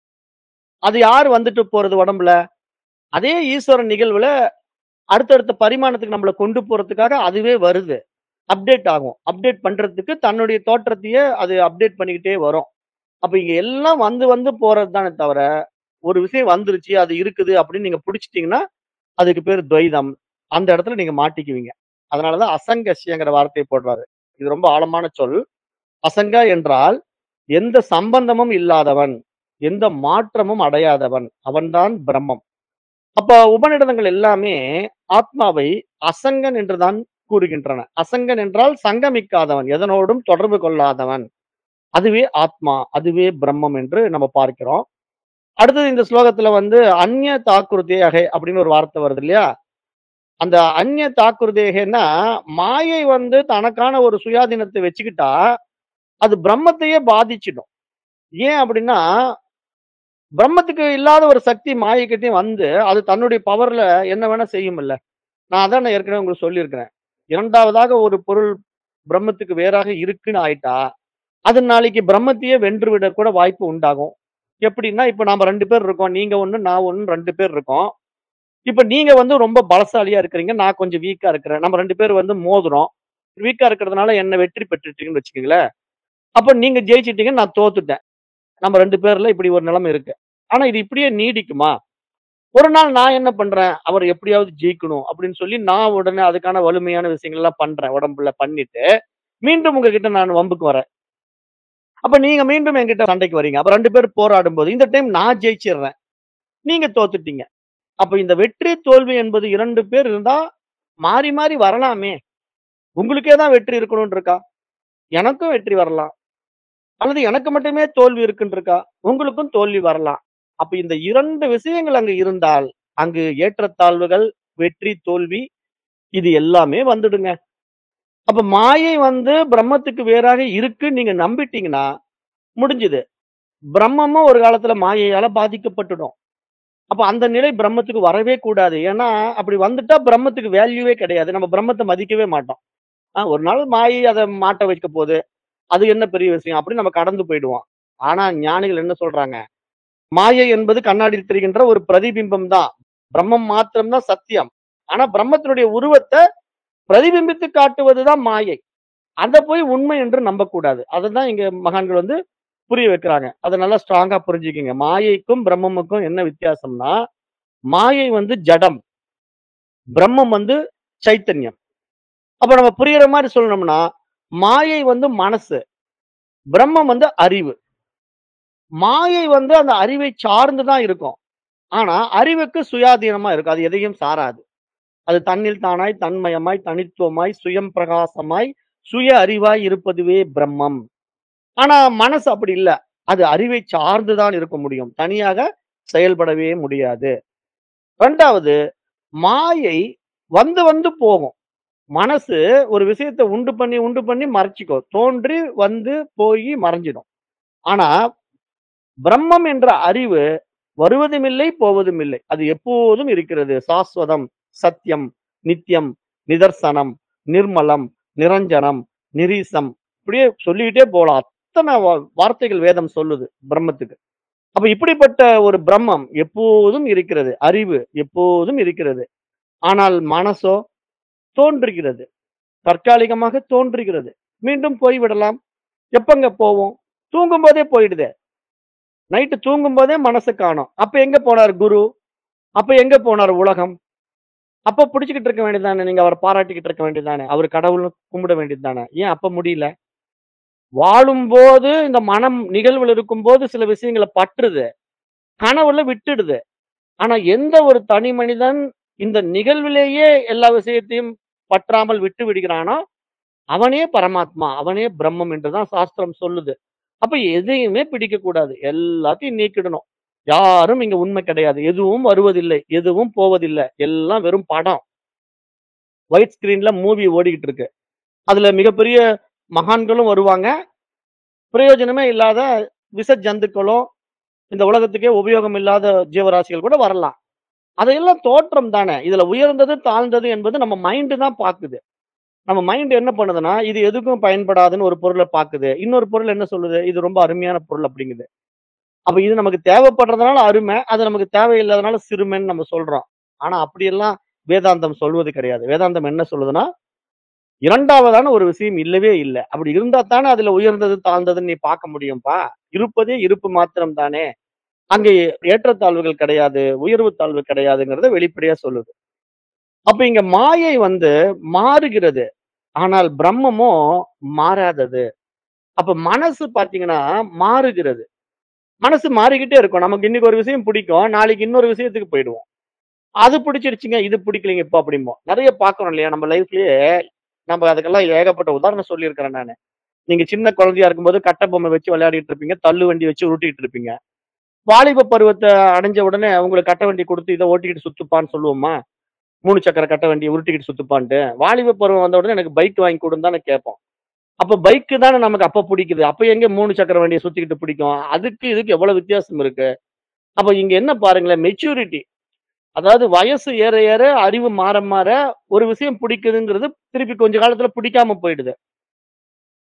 அது யாரு வந்துட்டு போறது உடம்புல? அதே ஈஸ்வரன் நிகழ்வுல அடுத்தடுத்த பரிமாணத்துக்கு நம்மள கொண்டு போறதுக்காக அதுவே வருது. அப்டேட் ஆகும். அப்டேட் பண்றதுக்கு தன்னுடைய தோற்றத்தையே அது அப்டேட் பண்ணிக்கிட்டே வரும். அப்ப இங்க எல்லாம் வந்து வந்து போறது தானே தவிர, ஒரு விஷயம் வந்துருச்சு, அது இருக்குது அப்படின்னு நீங்க புடிச்சுட்டீங்கன்னா, அதுக்கு பேரு துவைதம். அந்த இடத்துல நீங்க மாட்டிக்குவீங்க. அதனால தான் அசங்கஸ்யங்கிற வார்த்தைய போடுறாரு. இது ரொம்ப ஆழமான சொல். அசங்க என்றால் எந்த சம்பந்தமும் இல்லாதவன், எந்த மாற்றமும் அடையாதவன். அவன்தான் பிரம்மம். அப்ப உபநிடதங்கள் எல்லாமே ஆத்மாவை அசங்கன் என்று தான் கூறுகின்றன. அசங்கன் என்றால் சங்கமிக்காதவன், எதனோடும் தொடர்பு கொள்ளாதவன். அதுவே ஆத்மா, அதுவே பிரம்மம் என்று நம்ம பார்க்கிறோம். அடுத்தது இந்த ஸ்லோகத்துல வந்து அந்நிய தாக்குருதேகை அப்படின்னு ஒரு வார்த்தை வருது இல்லையா? அந்த அந்நிய தாக்குருதேகன்னா, மாயை வந்து தனக்கான ஒரு சுயாதீனத்தை வச்சுக்கிட்டா, அது பிரம்மத்தையே பாதிச்சிடும். ஏன் அப்படின்னா, பிரம்மத்துக்கு இல்லாத ஒரு சக்தி மாயைக்கிட்டயும் வந்து, அது தன்னுடைய பவர்ல என்ன வேணா செய்யும்ல்ல. நான் அதான் நான் ஏற்கனவே உங்களுக்கு சொல்லியிருக்கிறேன். 2வதாக ஒரு பொருள் பிரம்மத்துக்கு வேறாக இருக்குன்னு ஆயிட்டா, அது நாளைக்கு பிரம்மத்தையே வென்றுவிட கூட வாய்ப்பு உண்டாகும். எப்படின்னா, இப்ப நாம 2 பேர் இருக்கோம். நீங்க 1, நான் 1 2 பேர் இருக்கோம். இப்ப நீங்க வந்து ரொம்ப பலசாலியா இருக்கிறீங்க. நான் கொஞ்சம் வீக்கா இருக்கிறேன். நம்ம 2 பேர் வந்து மோதுறோம். வீக்கா இருக்கிறதுனால என்ன வெற்றி பெற்றுட்டீங்கன்னு வச்சுக்கங்களேன். அப்ப நீங்க ஜெயிச்சுட்டீங்க. நான் தோத்துட்டேன். நம்ம 2 பேர்ல இப்படி ஒரு நிலைமை இருக்கு. ஆனா இது இப்படியே நீடிக்குமா? ஒரு நாள் நான் என்ன பண்றேன், அவர் எப்படியாவது ஜெயிக்கணும் அப்படின்னு சொல்லி நான் உடனே அதுக்கான வலிமையான விஷயங்கள் எல்லாம் பண்றேன். உடம்புல பண்ணிட்டு, மீண்டும் உங்ககிட்ட நான் வம்புக்கு வரேன். அப்ப நீங்க மீண்டும் என்கிட்ட சண்டைக்கு வரீங்க. அப்ப 2 பேரும் போராடும்போது, இந்த டைம் நான் ஜெயிச்சிடுறேன். நீங்க தோத்துட்டீங்க. அப்ப இந்த வெற்றி, தோல்வி என்பது 2 பேர் இருந்தா மாறி மாறி வரலாமே. உங்களுக்கே தான் வெற்றி இருக்கணும்னு இருக்கா? எனக்கும் வெற்றி வரலாம். அல்லது எனக்கு மட்டுமே தோல்வி இருக்குன்னு இருக்கா? உங்களுக்கும் தோல்வி வரலாம். அப்ப இந்த 2 விஷயங்கள் அங்க இருந்தால், அங்கு ஏற்றத்தாழ்வுகள், வெற்றி, தோல்வி இது எல்லாமே வந்துடுங்க. அப்ப மாயை வந்து பிரம்மத்துக்கு வேறாக இருக்குன்னு நீங்க நம்பிட்டீங்கன்னா, முடிஞ்சுது. பிரம்மமும் ஒரு காலத்துல மாயையால பாதிக்கப்பட்டுடும். அப்ப அந்த நிலை பிரம்மத்துக்கு வரவே கூடாது. ஏன்னா, அப்படி வந்துட்டா பிரம்மத்துக்கு வேல்யூவே கிடையாது. நம்ம பிரம்மத்த மதிக்கவே மாட்டோம். ஆ ஒரு நாள் மாயை அத மாட்ட வைக்க போது. அது என்ன பெரிய விஷயம்? அப்படின்னு நம்ம கடந்து போயிடுவோம். ஆனா ஞானிகள் என்ன சொல்றாங்க? மாயை என்பது கண்ணாடியில் தெரிகின்ற ஒரு பிரதிபிம்பம் தான். பிரம்மம் மாத்திரம் தான் சத்தியம். ஆனா பிரம்மத்தினுடைய உருவத்த பிரதிபிம்பித்து காட்டுவதுதான் மாயை. அத போய் உண்மை என்று நம்பக்கூடாது. அததான் இங்க மகான்கள் வந்து புரிய வைக்கிறாங்க. அத நல்லா ஸ்ட்ராங்கா புரிஞ்சுக்கங்க. மாயைக்கும், பிரம்மமுக்கும் என்ன வித்தியாசம்னா, மாயை வந்து ஜடம். பிரம்மம் வந்து சைத்தன்யம். அப்ப நம்ம புரியிற மாரி சொல்லணும்னா, மாயை வந்து மனசு. பிரம்மம் வந்து அறிவு. மாயை வந்து அந்த அறிவை சார்ந்து தான் இருக்கும். ஆனா, அறிவுக்கு சுயாதீனமா இருக்கும். அது எதையும் சாராது. அது தன்னில் தானாய், தன்மயமாய், தனித்துவமாய், சுயம் பிரகாசமாய், சுய அறிவாய் இருப்பதுவே பிரம்மம். ஆனா, மனசு அப்படி இல்ல. அது அறிவை சார்ந்து தான் இருக்க முடியும். தனியாக செயல்படவே முடியாது. 2வது மாயை வந்து வந்து போகும். மனசு ஒரு விஷயத்த உண்டு பண்ணி, உண்டு பண்ணி மறைச்சுக்கும். தோன்றி வந்து போயி மறைஞ்சிடும். ஆனா, பிரம்மம் என்ற அறிவு வருவதுமில்லை, போவதுமில்லை. அது எப்போதும் இருக்கிறது. சாஸ்வதம், சத்தியம், நித்தியம், நிதர்சனம், நிர்மலம், நிரஞ்சனம், நிரீசம் இப்படியே சொல்லிக்கிட்டே போலாம். அத்தனை வா வார்த்தைகள் வேதம் சொல்லுது பிரம்மத்துக்கு. அப்ப இப்படிப்பட்ட ஒரு பிரம்மம் எப்போதும் இருக்கிறது. அறிவு எப்போதும் இருக்கிறது. ஆனால் மனசோ தோன்றுகிறது. தற்காலிகமாக தோன்றுகிறது. மீண்டும் போய்விடலாம். எப்பங்க போவும்? தூங்கும்போதே போயிடுதே. நைட்டு தூங்கும்போதே மனச காணோம். அப்ப எங்க போனார் குரு? அப்ப எங்க போனார் உலகம்? அப்ப புடிச்சுக்கிட்டு இருக்க வேண்டியது தானே. நீங்க அவர பாராட்டிக்கிட்டு இருக்க வேண்டியது தானே. அவரு கடவுள்னு கும்பிட வேண்டியது தானே. ஏன் அப்ப முடியல? வாழும்போது இந்த மனம் நிகழ்வுல இருக்கும்போது சில விஷயங்கள பற்றுது. கனவுல விட்டுடுது. ஆனா எந்த ஒரு தனி மனிதன் இந்த நிகழ்விலேயே எல்லா விஷயத்தையும் பற்றாமல் விட்டு விடுகிறானோ, அவனே பரமாத்மா. அவனே பிரம்மம் என்று தான் சாஸ்திரம் சொல்லுது. அப்ப எதையுமே பிடிக்கக்கூடாது. எல்லாத்தையும் நீக்கிடணும். யாரும் இங்க உண்மை கிடையாது. எதுவும் வருவதில்லை. எதுவும் போவதில்லை. எல்லாம் வெறும் படம். ஒயிட் ஸ்கிரீன்ல மூவி ஓடிக்கிட்டு இருக்கு. அதுல மிகப்பெரிய மகான்களும் வருவாங்க. பிரயோஜனமே இல்லாத விஷ ஜந்துக்களும், இந்த உலகத்துக்கே உபயோகம் இல்லாத ஜீவராசிகள் கூட வரலாம். அதையெல்லாம் தோற்றம் தானே. இதுல உயர்ந்தது, தாழ்ந்தது என்பது நம்ம மைண்ட் தான் பாக்குது. நம்ம மைண்ட் என்ன பண்ணுதுன்னா, இது எதுக்கும் பயன்படாதுன்னு ஒரு பொருள பாக்குது. இன்னொரு பொருள் என்ன சொல்லுது? இது ரொம்ப அருமையான பொருள் அப்படிங்குது. அப்ப இது நமக்கு தேவைப்படுறதுனால அருமை. அது நமக்கு தேவையில்லாதனால சிறுமைன்னு நம்ம சொல்றோம். ஆனா அப்படியெல்லாம் வேதாந்தம் சொல்வது கிடையாது. வேதாந்தம் என்ன சொல்லுதுன்னா, 2வதான ஒரு விஷயம் இல்லவே இல்ல. அப்படி இருந்தா தானே அதுல உயர்ந்தது, தாழ்ந்ததுன்னு நீ பார்க்க முடியும்பா. இருப்பதே இருப்பு மாத்திரம் தானே. அங்கே ஏற்றத்தாழ்வுகள் கிடையாது. உயர்வு தாழ்வு கிடையாதுங்கிறத வெளிப்படையா சொல்லுது. அப்ப இங்க மாயை வந்து மாறுகிறது. ஆனால் பிரம்மமோ மாறாதது. அப்ப மனசு பார்த்தீங்கன்னா மாறுகிறது. மனசு மாறிக்கிட்டே இருக்கும். நமக்கு இன்னைக்கு ஒரு விஷயம் பிடிக்கும். நாளைக்கு இன்னொரு விஷயத்துக்கு போயிடுவோம். அது பிடிச்சிருச்சுங்க, இது பிடிக்கலைங்க இப்போ அப்படிம்போம். நெறைய பார்க்குறோம் இல்லையா? நம்ம லைஃப்லயே நம்ம அதுக்கெல்லாம் ஏகப்பட்ட உதாரணம் சொல்லியிருக்கிறேன் நானு. நீங்க சின்ன குழந்தையா இருக்கும்போது கட்ட பொம்மை வச்சு விளையாடிட்டு இருப்பீங்க. தள்ளு வண்டி வச்சு உருட்டிட்டு இருப்பீங்க. வாலிப பருவத்த அடைஞ்ச உடனே உங்களுக்கு கட்ட வண்டி குடுத்து இத ஓட்டிக்கிட்டு சுத்துப்பான்னு சொல்லுவோமா? 3 சக்கர கட்ட வண்டிய உருட்டிக்கிட்டு சுத்துப்பான்ட்டு. வாலிப பருவம் வந்த உடனே எனக்கு பைக் வாங்கி குடுன்னு தானே கேட்போம். அப்ப பைக்கு தானே நமக்கு அப்ப பிடிக்குது. அப்ப எங்க 3 சக்கர வண்டிய சுத்திக்கிட்டு பிடிக்கும். அதுக்கு இதுக்கு எவ்வளவு வித்தியாசம் இருக்கு. அப்ப இங்க என்ன பாருங்களேன் மெச்சூரிட்டி. அதாவது வயசு ஏற ஏற அறிவு மாற மாற ஒரு விஷயம் பிடிக்குதுங்கிறது திருப்பி கொஞ்ச காலத்துல பிடிக்காம போயிடுது.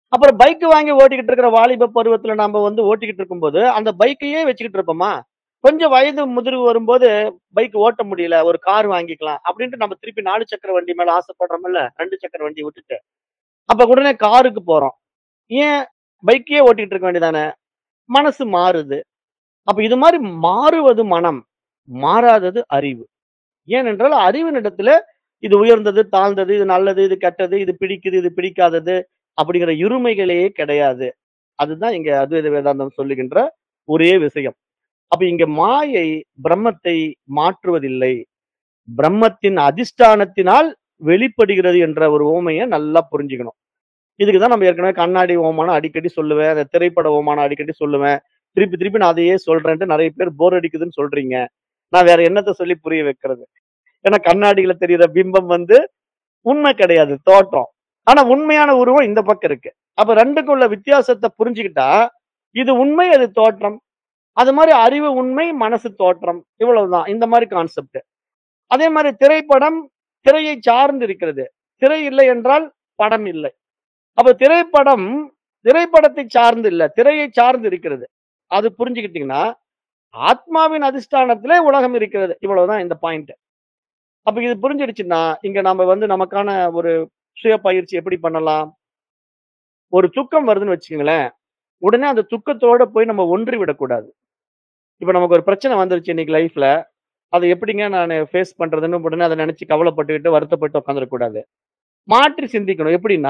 அப்புறம் பைக் வாங்கி ஓட்டிக்கிட்டு இருக்கிற வாலிப பருவத்துல நாம வந்து ஓட்டிக்கிட்டு இருக்கும்போது அந்த பைக்கையே வச்சுக்கிட்டு இருப்போமா கொஞ்சம் வயது முதிர்வு வரும்போது பைக் ஓட்ட முடியல ஒரு கார் வாங்கிக்கலாம் அப்படின்ட்டு நம்ம திருப்பி நாலு சக்கர வண்டி மேல ஆசைப்படுறோம்ல ரெண்டு சக்கர வண்டி விட்டுட்டு அப்ப உடனே காருக்கு போறோம் ஏன் பைக்கையே ஓட்டிட்டு இருக்க வேண்டியதானே மனசு மாறுது அப்ப இது மாதிரி மாறுவது மனம் மாறாதது அறிவு ஏனென்றால் அறிவினிடத்துல இது உயர்ந்தது தாழ்ந்தது இது நல்லது இது கெட்டது இது பிடிக்குது இது பிடிக்காதது அப்படிங்கிற இருமைகளே கிடையாது அதுதான் இங்க அத்வைத வேதாந்தம் சொல்லுகின்ற ஒரே விஷயம் அப்ப இங்க மாயை பிரம்மத்தை மாற்றுவதில்லை பிரம்மத்தின் அதிஷ்டானத்தினால் வெளிப்படுகிறது என்ற ஒரு ஓமையை நல்லா புரிஞ்சுக்கணும் இதுக்குதான் நம்ம ஏற்கனவே கண்ணாடி ஓமானம் அடிக்கடி சொல்லுவேன் அந்த திரைப்பட ஓமானம் அடிக்கடி சொல்லுவேன் திருப்பி திருப்பி நான் அதையே சொல்றேன்ட்டு நிறைய பேர் போர் அடிக்குதுன்னு சொல்றீங்க நான் வேற என்னத்த சொல்லி புரிய வைக்கிறது ஏன்னா கண்ணாடியில தெரியுற பிம்பம் வந்து உண்மை கிடையாது தோற்றம் ஆனா உண்மையான உருவம் இந்த பக்கம் இருக்கு அப்ப ரெண்டுக்கும் உள்ள வித்தியாசத்தை புரிஞ்சுக்கிட்டா இது உண்மை அது தோற்றம் அது மாதிரி அறிவு உண்மை மனசு தோற்றம் இவ்வளவுதான் இந்த மாதிரி கான்செப்ட் அதே மாதிரி திரைப்படம் திரையை சார்ந்து இருக்கிறது திரை இல்லை என்றால் படம் இல்லை அப்ப திரைப்படம் திரைப்படத்தை சார்ந்து இல்ல திரையை சார்ந்து இருக்கிறது அது புரிஞ்சுக்கிட்டீங்கன்னா ஆத்மாவின் அதிஷ்டானத்திலே உலகம் இருக்கிறது இவ்வளவுதான் இந்த பாயிண்ட் அப்ப இது புரிஞ்சிடுச்சுன்னா இங்க நம்ம வந்து நமக்கான ஒரு சுய பயிற்சி எப்படி பண்ணலாம் ஒரு துக்கம் வருதுன்னு வச்சுக்கோங்களேன் உடனே அந்த துக்கத்தோட போய் நம்ம ஒன்றி விடக்கூடாது இப்ப நமக்கு ஒரு பிரச்சனை வந்துருச்சு இன்னைக்கு லைஃப்ல அதை எப்படிங்க நான் ஃபேஸ் பண்றதுன்னு உடனே அதை நினைச்சு கவலைப்பட்டுக்கிட்டு வருத்தப்பட்டு உட்காந்துடக்கூடாது மாற்றி சிந்திக்கணும் எப்படின்னா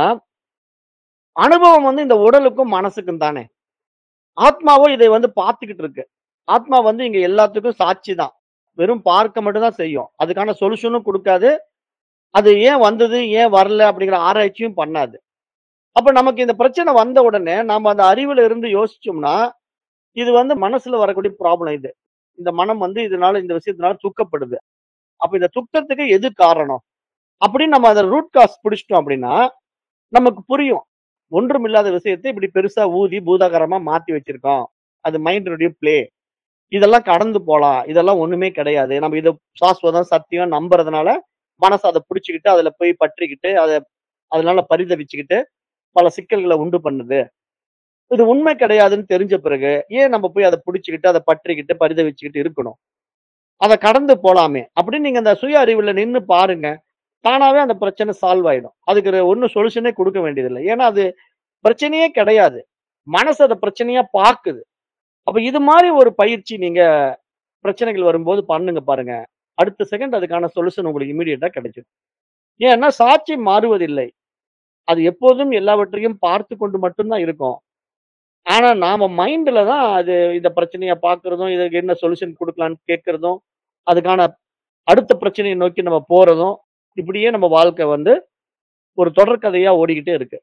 அனுபவம் வந்து இந்த உடலுக்கும் மனசுக்கும் தானே ஆத்மாவோ இதை வந்து பார்த்துக்கிட்டு இருக்கு ஆத்மா வந்து இங்க எல்லாத்துக்கும் சாட்சி தான் வெறும் பார்க்க மட்டும் தான் செய்யும் அதுக்கான சொல்யூஷனும் கொடுக்காது அது ஏன் வந்தது ஏன் வரல அப்படிங்கிற ஆராய்ச்சியும் பண்ணாது அப்ப நமக்கு இந்த பிரச்சனை வந்த உடனே நாம அந்த அறிவுல இருந்து யோசிச்சோம்னா இது வந்து மனசுல வரக்கூடிய ப்ராப்ளம் இது இந்த மனம் வந்து இதனால இந்த விஷயத்தினால துக்கப்படுது அப்ப இந்த துக்கத்துக்கு எது காரணம் அப்படின்னு நம்ம அதை ரூட் காஸ் பிடிச்சிட்டோம் அப்படின்னா நமக்கு புரியும் ஒன்றும் இல்லாத விஷயத்தை இப்படி பெருசா ஊதி பூதாகரமா மாத்தி வச்சிருக்கோம் அது மைண்டினுடைய பிளே இதெல்லாம் கடந்து போலாம் இதெல்லாம் ஒண்ணுமே கிடையாது நம்ம இதை சாஸ்வதம் சத்தியம் நம்புறதுனால மனசு அதை பிடிச்சிக்கிட்டு அதுல போய் பற்றிக்கிட்டு அதை அதனால பரிதவிச்சுக்கிட்டு பல சிக்கல்களை உண்டு பண்ணுது இது உண்மை கிடையாதுன்னு தெரிஞ்ச பிறகு ஏன் நம்ம போய் அதை பிடிச்சிக்கிட்டு அதை பற்றிக்கிட்டு பரிதவிச்சுக்கிட்டு இருக்கணும் அதை கடந்து போலாமே அப்படின்னு நீங்க அந்த சுய அறிவுல நின்னு பாருங்க தானாவே அந்த பிரச்சனை சால்வ் ஆயிடும் அதுக்கு ஒன்றும் சொல்யூஷனே கொடுக்க வேண்டியதில்லை ஏன்னா அது பிரச்சனையே கிடையாது மனசு அதை பிரச்சனையா பார்க்குது அப்ப இது மாதிரி ஒரு பயிற்சி நீங்க பிரச்சனைகள் வரும்போது பண்ணுங்க பாருங்க அடுத்த செகண்ட் அதுக்கான சொல்யூஷன் உங்களுக்கு இமீடியட்டா கிடைச்சிடும் ஏன்னா சாட்சி மாறுவதில்லை அது எப்போதும் எல்லாவற்றையும் பார்த்து கொண்டு மட்டும்தான் இருக்கும் ஆனா நாம மைண்ட்ல தான் அது இந்த பிரச்சனையை பார்க்கறதும் இதுக்கு என்ன சொல்யூஷன் கொடுக்கலான்னு கேட்கறதும் அதுக்கான அடுத்த பிரச்சனையை நோக்கி நம்ம போறதும் இப்படியே நம்ம வாழ்க்கை வந்து ஒரு தொடர்கதையா ஓடிக்கிட்டே இருக்கு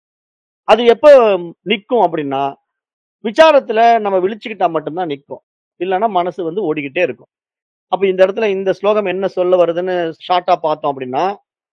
அது எப்போ நிற்கும் அப்படின்னா விசாரத்துல நம்ம விழிச்சுக்கிட்டா மட்டும்தான் நிற்கும் இல்லைன்னா மனசு வந்து ஓடிக்கிட்டே இருக்கும் அப்ப இந்த இடத்துல இந்த ஸ்லோகம் என்ன சொல்ல வருதுன்னு ஷார்ட்டா பார்த்தோம் அப்படின்னா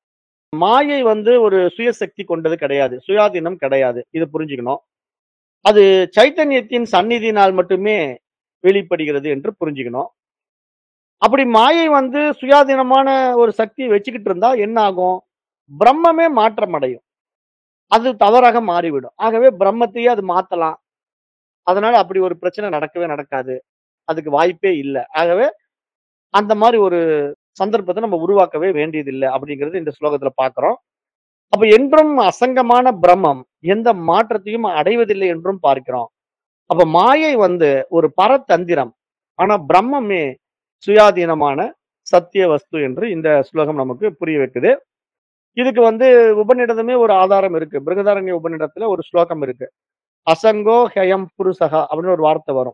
மாயை வந்து ஒரு சுயசக்தி கொண்டது கிடையாது சுயாதீனம் கிடையாது இது புரிஞ்சுக்கணும் அது சைத்தன்யத்தின் சந்நிதியினால் மட்டுமே வெளிப்படுகிறது என்று புரிஞ்சுக்கணும் அப்படி மாயை வந்து சுயாதீனமான ஒரு சக்தியை வச்சுக்கிட்டு இருந்தா என்ன ஆகும் பிரம்மமே மாற்றம் அடையும் அது தவறாக மாறிவிடும் ஆகவே பிரம்மத்தையே அது மாத்தலாம் அதனால அப்படி ஒரு பிரச்சனை நடக்கவே நடக்காது அதுக்கு வாய்ப்பே இல்லை ஆகவே அந்த மாதிரி ஒரு சந்தர்ப்பத்தை நம்ம உருவாக்கவே வேண்டியதில்லை அப்படிங்கிறது இந்த ஸ்லோகத்துல பார்க்கிறோம் அப்ப என்றும் அசங்கமான பிரம்மம் எந்த மாற்றத்தையும் அடைவதில்லை என்றும் பார்க்கிறோம் அப்ப மாயை வந்து ஒரு பரதந்திரம் ஆனா பிரம்மமே சுயாதீனமான சத்திய வஸ்து என்று இந்த ஸ்லோகம் நமக்கு புரிய வைக்குது இதுக்கு வந்து உபநிடதமே ஒரு ஆதாரம் இருக்கு பிருகதாரண்ய உபநிடத்துல ஒரு ஸ்லோகம் இருக்கு அசங்கோ ஹயம் புருஷகா அப்படின்னு ஒரு வார்த்தை வரும்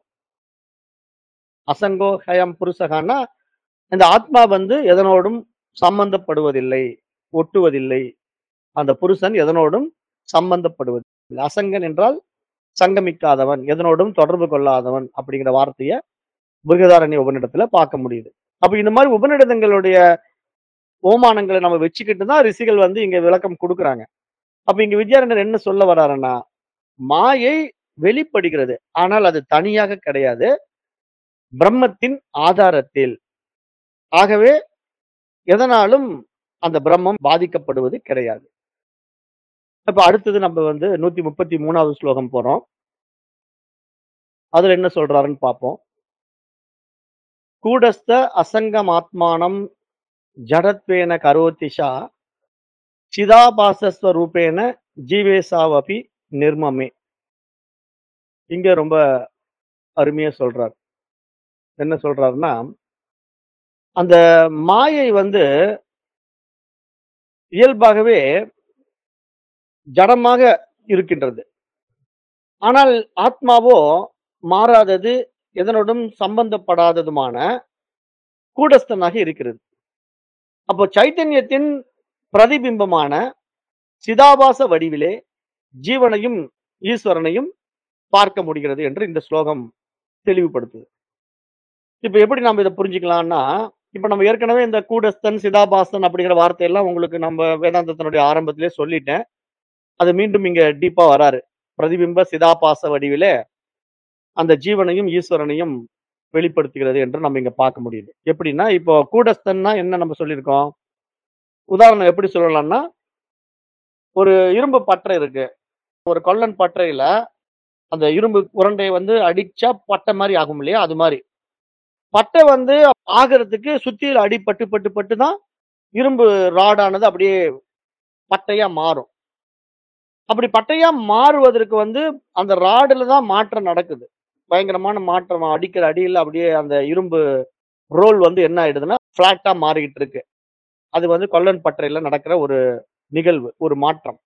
அசங்கோ ஹயம் புருஷகான்னா இந்த ஆத்மா வந்து எதனோடும் சம்பந்தப்படுவதில்லை ஒட்டுவதில்லை அந்த புருஷன் எதனோடும் சம்பந்தப்படுவதில்லை அசங்கன் என்றால் சங்கமிக்காதவன் எதனோடும் தொடர்பு கொள்ளாதவன் அப்படிங்கிற வார்த்தையை பிருகதாரண்ய உபநிடத்துல பார்க்க முடியுது அப்ப இந்த மாதிரி உபநிடதங்களுடைய ஓமானங்களை நம்ம வச்சுக்கிட்டு தான் ரிஷிகள் வந்து இங்க விளக்கம் கொடுக்குறாங்க அப்ப இங்க வித்யாரண்யர் என்ன சொல்ல வர்றாருன்னா மாயை வெளிப்படுகிறது ஆனால் அது தனியாக கிடையாது பிரம்மத்தின் ஆதாரத்தில் ஆகவே எதனாலும் அந்த பிரம்மம் பாதிக்கப்படுவது கிடையாது இப்ப அடுத்தது நம்ம வந்து 133வது ஸ்லோகம் போறோம். அதுல என்ன சொல்றாருன்னு பார்ப்போம். கூடஸ்த அசங்கமாத்மானம் ஜடத்வேன கரோதி ஷா சிதாபாசஸ்வரூபேன ஜீவேசாவபி நிர்மமே. இங்க ரொம்ப அருமையா சொல்றார். என்ன சொல்றாருன்னா, அந்த மாயை வந்து இயல்பாகவே ஜடமாக இருக்கின்றது. ஆனால் ஆத்மாவோ மாறாதது, எதனோடும் சம்பந்தப்படாததுமான கூடஸ்தனாக இருக்கிறது. அப்போ சைத்தன்யத்தின் பிரதிபிம்பமான சிதாபாச வடிவிலே ஜீவனையும், ஈஸ்வரனையும் பார்க்க முடிகிறது என்று இந்த ஸ்லோகம் தெளிவுபடுத்துது. இப்ப எப்படி நாம இத புரிஞ்சுக்கலாம்னா, இப்ப நம்ம ஏற்கனவே இந்த கூடஸ்தன், சிதாபாசன் அப்படிங்கிற வார்த்தையெல்லாம் உங்களுக்கு நம்ம வேதாந்தத்தினுடைய ஆரம்பத்திலே சொல்லிட்டேன். அது மீண்டும் இங்க டீப்பா வராரு. பிரதிபிம்ப சிதாபாச வடிவிலே அந்த ஜீவனையும், ஈஸ்வரனையும் வெளிப்படுத்துகிறது என்று நம்ம இங்க பார்க்க முடியுது. எப்படின்னா, இப்போ கூடஸ்தன்னா என்ன நம்ம சொல்லியிருக்கோம்? உதாரணம் எப்படி சொல்லலாம்னா, ஒரு இரும்பு பட்டறை இருக்கு. ஒரு கொல்லன் பட்டறையில அந்த இரும்பு உருண்டைய வந்து அடிச்சா பட்டை மாரி ஆகும் இல்லையா? அது மாரி. பட்டை வந்து ஆகுறதுக்கு சுத்தியில அடி பட்டு, பட்டு, பட்டு தான் இரும்பு ராடானது அப்படியே பட்டையா மாறும். அப்படி பட்டையா மாறுவதற்கு வந்து அந்த ராடுல தான் மாற்றம் நடக்குது. பயங்கரமான மாற்றம் அடிக்கிற அடியில அப்படியே அந்த இரும்பு ரோல் வந்து என்ன ஆயிடுதுன்னா, ஃப்ளாட்டா மாறிக்கிட்டு இருக்கு. அது வந்து கொல்லன் பட்டறையில நடக்கிற ஒரு நிகழ்வு, ஒரு மாற்றம்.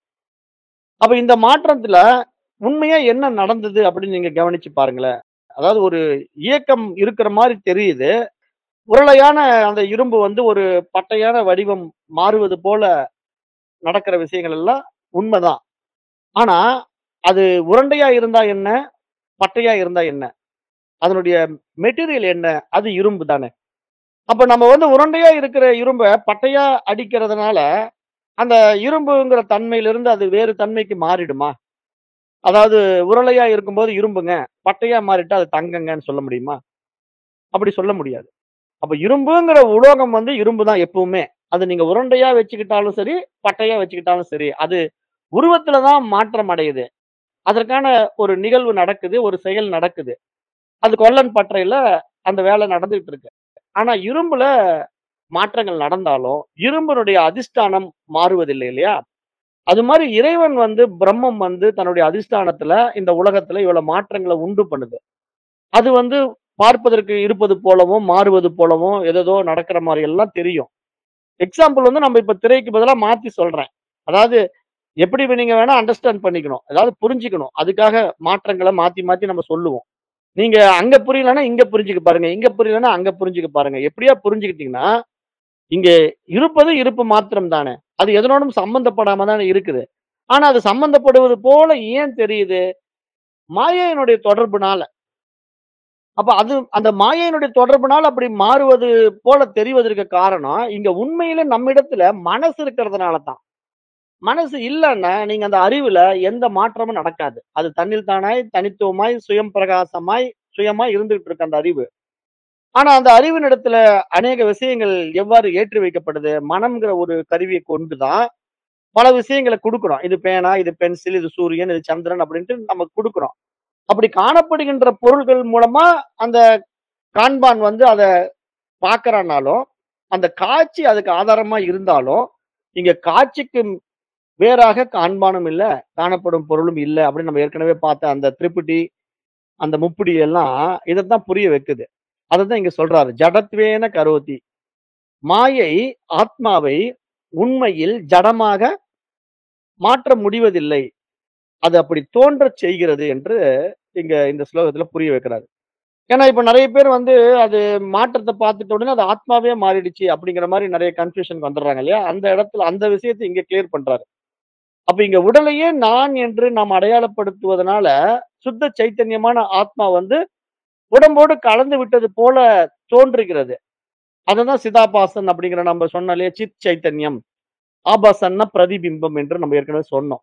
அப்ப இந்த மாற்றத்துல உண்மையா என்ன நடந்தது அப்படின்னு நீங்க கவனிச்சு பாருங்களேன். அதாவது ஒரு இயக்கம் இருக்கிற மாரி தெரியுது. உருளையான அந்த இரும்பு வந்து ஒரு பட்டையான வடிவம் மாறுவது போல நடக்கிற விஷயங்கள் எல்லாம் உண்மைதான். ஆனா, அது உருண்டையா இருந்தா என்ன? பட்டையா இருந்தா என்ன? அதனுடைய மெட்டீரியல் என்ன? அது இரும்பு தானே. அப்ப நம்ம வந்து உருண்டையா இருக்கிற இரும்ப பட்டையா அடிக்கிறதுனால, அந்த இரும்புங்கிற தன்மையிலிருந்து அது வேறு தன்மைக்கு மாறிடுமா? அதாவது உருளையா இருக்கும்போது இரும்புங்க, பட்டையா மாறிட்டா அது தங்கங்கன்னு சொல்ல முடியுமா? அப்படி சொல்ல முடியாது. அப்ப இரும்புங்கிற உலோகம் வந்து இரும்பு தான் எப்பவுமே. அது நீங்க உருண்டையா வச்சுக்கிட்டாலும் சரி, பட்டையா வச்சுக்கிட்டாலும் சரி. அது உருவத்துல தான் மாற்றம் அடையுது. அதற்கான ஒரு நிகழ்வு நடக்குது, ஒரு செயல் நடக்குது. அது கொல்லன் பட்டறையில அந்த வேலை நடந்துகிட்டு இருக்கு. ஆனா இரும்புல மாற்றங்கள் நடந்தாலும், இரும்பினுடைய அதிஷ்டானம் மாறுவதில்லை இல்லையா? அது மாரி இறைவன் வந்து பிரம்மம் வந்து தன்னுடைய அதிஷ்டானத்துல இந்த உலகத்துல இவ்வளவு மாற்றங்கள உண்டு பண்ணுது. அது வந்து பார்ப்பதற்கு இருப்பது போலவும், மாறுவது போலவும் ஏதேதோ நடக்கிற மாரி எல்லாம் தெரியும். எக்ஸாம்பிள் வந்து நம்ம இப்ப திரைக்கு பதிலா மாத்தி சொல்றேன். அதாவது எப்படி நீங்க வேணா அண்டர்ஸ்டாண்ட் பண்ணிக்கணும். அதாவது புரிஞ்சுக்கணும். அதுக்காக மாற்றங்கள மாத்தி, மாத்தி நம்ம சொல்லுவோம். நீங்க அங்க புரியலன்னா இங்க புரிஞ்சுக்க பாருங்க. இங்க புரியலன்னா அங்க புரிஞ்சுக்க பாருங்க. எப்படியா புரிஞ்சுக்கிட்டீங்கன்னா, இங்க இருப்பது இருப்பு மாத்திரம் தானே. அது எதனோடும் சம்பந்தப்படாம தானே இருக்குது. ஆனா அது சம்பந்தப்படுவது போல ஏன் தெரியுது? மாயையினுடைய தொடர்புனால. அப்ப அது அந்த மாயையினுடைய தொடர்புனால அப்படி மாறுவது போல தெரிவதற்கு காரணம், இங்க உண்மையில நம்மிடத்துல மனசு இருக்கிறதுனால தான். மனசு இல்லன்னா, நீங்க அந்த அறிவுல எந்த மாற்றமும் நடக்காது. அது தன்னில் தானாய், தனித்துவமாய், சுயம் பிரகாசமாய், சுயமாய் இருந்துகிட்டு இருக்கு அந்த அறிவு. ஆனா அந்த அறிவினிடத்துல அநேக விஷயங்கள் எவ்வாறு ஏற்றி வைக்கப்படுது? மனம்ங்கிற ஒரு கருவிய கொண்டு தான் பல விஷயங்கள குடுக்குறோம். இது பேனா, இது பென்சில், இது சூரியன், இது சந்திரன் அப்படின்ட்டு நம்ம குடுக்குறோம். அப்படி காணப்படுகின்ற பொருள்கள் மூலமா அந்த காண்பான் வந்து அத பார்க்கிறான்னாலும், அந்த காட்சி அதுக்கு ஆதாரமா இருந்தாலும், இங்க காட்சிக்கு வேறாக காண்பானும் இல்ல, காணப்படும் பொருளும் இல்ல அப்படின்னு நம்ம ஏற்கனவே பார்த்த அந்த திரிபுடி, அந்த முப்புடி எல்லாம் இதத்தான் புரிய வைக்குது. அதத்தான் இங்க சொல்றாரு. ஜடத்வேன கரோதி. மாயை ஆத்மாவை உண்மையில் ஜடமாக மாற்ற முடிவதில்லை. அது அப்படி தோன்றச் செய்கிறது என்று இங்க இந்த ஸ்லோகத்துல புரிய வைக்கிறாரு. ஏன்னா இப்ப நெறைய பேர் வந்து அது மாற்றத்த பார்த்துட்ட உடனே அது ஆத்மாவே மாறிடுச்சு அப்படிங்கிற மாரி நெறைய கன்ஃப்யூஷன்க்கு வந்துடுறாங்க இல்லையா? அந்த இடத்துல அந்த விஷயத்த இங்க கிளியர் பண்றாரு. அப்ப இங்க உடலையே நான் என்று நாம் அடையாளப்படுத்துவதனால, சுத்த சைத்தன்யமான ஆத்மா வந்து உடம்போடு கலந்து விட்டது போல தோன்றுகிறது. அததான் சிதாபாசன் அப்படிங்கிற நம்ம சொன்னோம் இல்லையா? சித் சைத்தன்யம். ஆபாசன்னா பிரதிபிம்பம் என்று நம்ம ஏற்கனவே சொன்னோம்.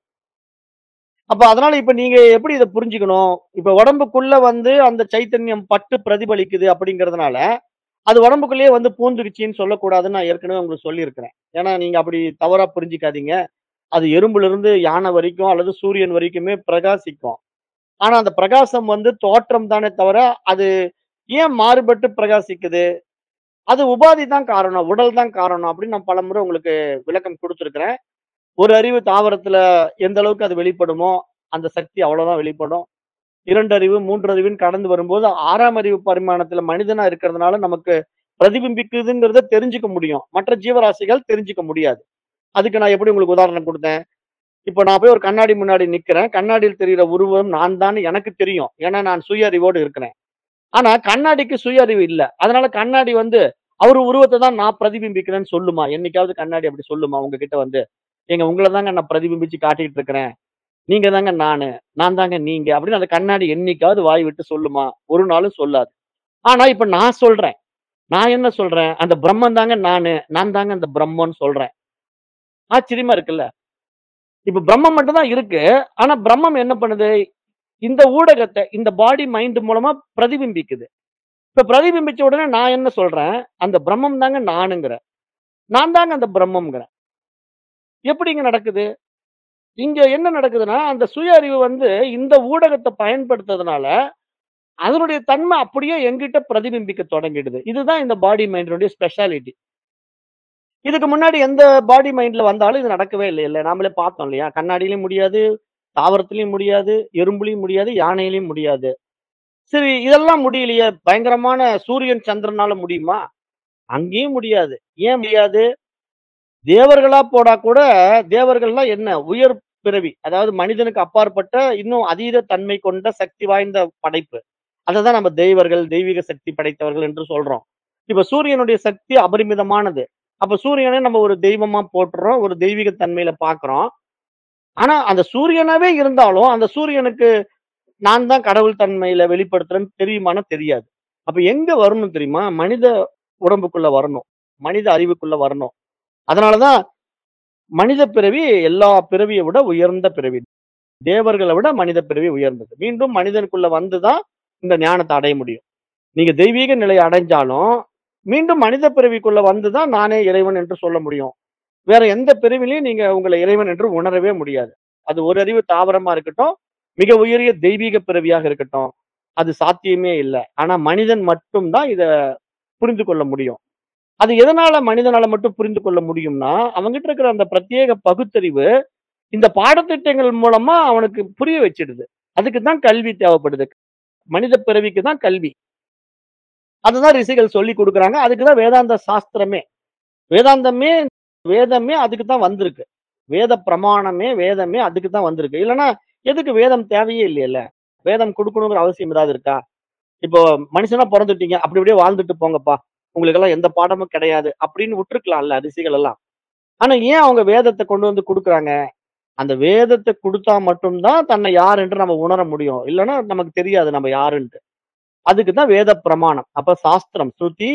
அப்ப அதனால இப்ப நீங்க எப்படி இத புரிஞ்சுக்கணும்? இப்ப உடம்புக்குள்ள வந்து அந்த சைத்தன்யம் பட்டு பிரதிபலிக்குது அப்படிங்கிறதுனால, அது உடம்புக்குள்ளேயே வந்து பூந்துருச்சுன்னு சொல்லக்கூடாதுன்னு நான் ஏற்கனவே உங்களுக்கு சொல்லியிருக்கிறேன். ஏன்னா நீங்க அப்படி தவறா புரிஞ்சுக்காதீங்க. அது எறும்பிலிருந்து யானை வரைக்கும் அல்லது சூரியன் வரைக்குமே பிரகாசிக்கும். ஆனா அந்த பிரகாசம் வந்து தோற்றம் தானே தவிர, அது ஏன் மாறுபட்டு பிரகாசிக்குது? அது உபாதி தான் காரணம். உடல் தான் காரணம் அப்படின்னு நான் பலமுறை உங்களுக்கு விளக்கம் குடுத்திருக்கிறேன். ஒரு அறிவு தாவரத்துல எந்த அளவுக்கு அது வெளிப்படுமோ, அந்த சக்தி அவ்வளவுதான் வெளிப்படும். 2 அறிவு, 3 அறிவுன்னு கடந்து வரும்போது 6ஆம் அறிவு பரிமாணத்துல மனிதனா இருக்கிறதுனால நமக்கு பிரதிபிம்பிக்குதுங்கிறத தெரிஞ்சுக்க முடியும். மற்ற ஜீவராசிகள் தெரிஞ்சுக்க முடியாது. அதுக்கு நான் எப்படி உங்களுக்கு உதாரணம் குடுத்தேன்? இப்ப நான் போய் ஒரு கண்ணாடி முன்னாடி நிக்கிறேன். கண்ணாடியில் தெரியிற உருவம் நான் தான்னு எனக்கு தெரியும். ஏன்னா நான் சுய அறிவோடு இருக்கிறேன். ஆனா கண்ணாடிக்கு சுய அறிவு இல்ல. அதனால கண்ணாடி வந்து அவரு உருவத்த தான் நான் பிரதிபிம்பிக்கிறேன்னு சொல்லுமா? என்னைக்காவது கண்ணாடி அப்படி சொல்லுமா உங்ககிட்ட வந்து? "ஏங்க உங்கள தாங்க நான் பிரதிபிம்பிச்சு காட்டிட்டு இருக்கிறேன். நீங்க தாங்க நானு. நான் தாங்க நீங்க." அப்படின்னு அந்த கண்ணாடி என்னைக்காவது வாய் விட்டு சொல்லுமா? ஒரு நாளும் சொல்லாது. ஆனா இப்ப நான் சொல்றேன். நான் என்ன சொல்றேன்? அந்த பிரம்மன் தாங்க நானு. நான் தாங்க அந்த பிரம்மன்னு சொல்றேன். ஆச்சரியமா இருக்குல்ல? இப்ப பிரம்மம் மட்டும் தான் இருக்கு. ஆனா பிரம்மம் என்ன பண்ணுது? இந்த ஊடகத்த இந்த பாடி, மைண்ட் மூலமா பிரதிபிம்பிக்குது. இப்ப பிரதிபிம்பிச்ச உடனே நான் என்ன சொல்றேன்? அந்த பிரம்மம் தாங்க நானுங்கிறேன். நான் தாங்க அந்த பிரம்மம்ங்கிறேன். எப்படிங்க நடக்குது? இங்க என்ன நடக்குதுன்னா, அந்த சுய அறிவு வந்து இந்த ஊடகத்த பயன்படுத்துறதுனால, அதனுடைய தன்மை அப்படியே என்கிட்ட பிரதிபிம்பிக்க தொடங்கிடுது. இதுதான் இந்த பாடி, மைண்டினுடைய ஸ்பெஷாலிட்டி. இதுக்கு முன்னாடி எந்த பாடி, மைண்ட்ல வந்தாலும் இது நடக்கவே இல்லைல்ல. நாமளே பார்த்தோம் இல்லையா? கண்ணாடியிலயும் முடியாது, தாவரத்திலயும் முடியாது, எறும்புலயும் முடியாது, யானையிலயும் முடியாது. சரி இதெல்லாம் முடியலையே, பயங்கரமான சூரியன், சந்திரனால முடியுமா? அங்கேயும் முடியாது. ஏன் முடியாது? தேவர்களா போனா கூட தேவர்கள்லாம் என்ன? உயர் பிறவி. அதாவது மனிதனுக்கு அப்பாற்பட்ட இன்னும் அதீத தன்மை கொண்ட சக்தி வாய்ந்த படைப்பு. அததான் நம்ம தெய்வர்கள், தெய்வீக சக்தி படைத்தவர்கள் என்று சொல்றோம். இப்ப சூரியனுடைய சக்தி அபரிமிதமானது. அப்ப சூரியனை நம்ம ஒரு தெய்வமா போற்றுறோம். ஒரு தெய்வீக தன்மையில பார்க்கிறோம். ஆனா அந்த சூரியனாவே இருந்தாலும், அந்த சூரியனுக்கு நான் தான் கடவுள் தன்மையில வெளிப்படுத்துறேன்னு தெரியுமான்னா தெரியாது. அப்ப எங்க வரணும் தெரியுமா? மனித உடம்புக்குள்ள வரணும். மனித அறிவுக்குள்ள வரணும். அதனால தான் மனித பிறவி எல்லா பிறவிய விட உயர்ந்த பிறவி. தேவர்கள விட மனித பிறவி உயர்ந்தது. மீண்டும் மனிதனுக்குள்ள வந்து தான் இந்த ஞானத்த அடைய முடியும். நீங்க தெய்வீக நிலைய அடைஞ்சாலும், மீண்டும் மனித பிறவிக்குள்ள வந்து தான் நானே இறைவன் என்று சொல்ல முடியும். வேற எந்த பிறவிலயும் நீங்க உங்கள இறைவன் என்று உணரவே முடியாது. அது ஒரு அறிவு தாவரமா இருக்கட்டும், மிக உயரிய தெய்வீக பிறவியாக இருக்கட்டும். அது சாத்தியமே இல்ல. ஆனா மனிதன் மட்டும் தான் இத புரிந்து கொள்ள முடியும். அது எதனால மனிதனால மட்டும் புரிந்து கொள்ள முடியும்னா, அவன்கிட்ட இருக்கிற அந்த பிரத்யேக பகுத்தறிவு, இந்த பாடத்திட்டங்கள் மூலமா அவனுக்கு புரிய வச்சிடுது. அதுக்கு தான் கல்வி தேவைப்படுது. மனித பிறவிக்கு தான் கல்வி. அதுதான் ரிஷிகள் சொல்லிக் குடுக்குறாங்க. அதுக்கு தான் வேதாந்த சாஸ்திரமே. வேதாந்தமே வேதமே அதுக்கு தான் வந்திருக்கு. வேத பிரமாணமே, வேதமே அதுக்கு தான் வந்திருக்கு. இல்லன்னா எதுக்கு வேதம் தேவையே இல்லையல்ல. வேதம் குடுக்கணுங்கிற அவசியம் ஏதாவது இருக்கா? இப்போ மனுஷனா பொறந்துட்டீங்க. அப்படி அப்படியே வாழ்ந்துட்டு போங்கப்பா. உங்களுக்கெல்லாம் எந்த பாடமும் கிடையாது. அப்படின்னு விட்டுருக்கலாம்ல ரிஷிகள் எல்லாம். ஆனா ஏன் அவங்க வேதத்த கொண்டு வந்து குடுக்குறாங்க? அந்த வேதத்த குடுத்தா மட்டும் தான் தன்னை யார் என்று நம்ம உணர முடியும். இல்லன்னா நமக்கு தெரியாது நம்ம யாருன்ட்டு. அதுக்கு தான் வேத பிரமாணம். அப்ப சாஸ்திரம், ஸ்ருதி,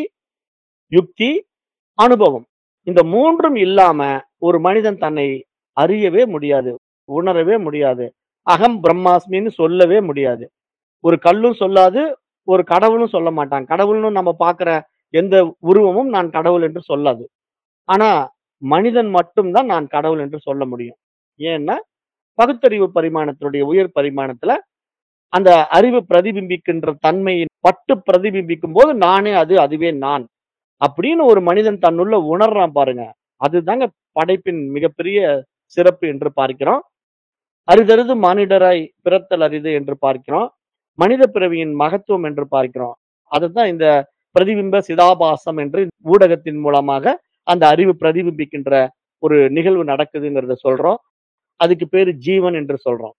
யுக்தி, அனுபவம். இந்த 3ம் இல்லாம ஒரு மனிதன் தன்னை அறியவே முடியாது. உணரவே முடியாது. அகம் பிரம்மாஸ்மின்னு சொல்லவே முடியாது. ஒரு கல்லும் சொல்லாது, ஒரு கடவுளும் சொல்ல மாட்டான். கடவுள்னு நம்ம பார்க்கிற எந்த உருவமும் நான் கடவுள் என்று சொல்லாது. ஆனா மனிதன் மட்டும் தான் நான் கடவுள் என்று சொல்ல முடியும். ஏன்னா, பகுத்தறிவு பரிமாணத்தினுடைய உயர் பரிமாணத்துல, அந்த அறிவு பிரதிபிம்பிக்கின்ற தன்மையின் பட்டு பிரதிபிம்பிக்கும்போது, நானே அது, அதுவே நான். அப்படின்னு ஒரு மனிதன் தன்னுள்ள உணர்றான் பாருங்க. அதுதாங்க படைப்பின் மிகப்பெரிய சிறப்பு என்று பார்க்கிறோம். அரிதரிது மானிடராய் பிறத்தல் அரிது என்று பார்க்கிறோம். மனித பிறவியின் மகத்துவம் என்று பார்க்கிறோம். அதுதான் இந்த பிரதிபிம்ப சிதாபாசம் என்று ஊடகத்தின் மூலமாக அந்த அறிவு பிரதிபிம்பிக்கின்ற ஒரு நிகழ்வு நடக்குதுங்கிறத சொல்றோம். அதுக்கு பேரு ஜீவன் என்று சொல்றோம்.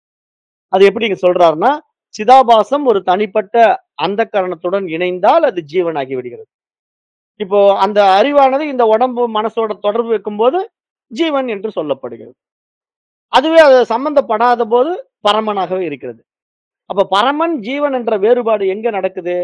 அது எப்படிங்க சொல்றாருன்னா, சிதாபாசம் ஒரு தனிப்பட்ட அந்தக்கரணத்துடன் இணைந்தால் அது ஜீவனாகி விடுகிறது. இப்போ அந்த அறிவானது இந்த உடம்பு, மனசோட தொடர்பு வைக்கும்போது ஜீவன் என்று சொல்லப்படுகிறது. அதுவே அது சம்பந்தப்படாத போது பரமனாகவே இருக்கிறது. அப்ப பரமன், ஜீவன் என்ற வேறுபாடு எங்க நடக்குது?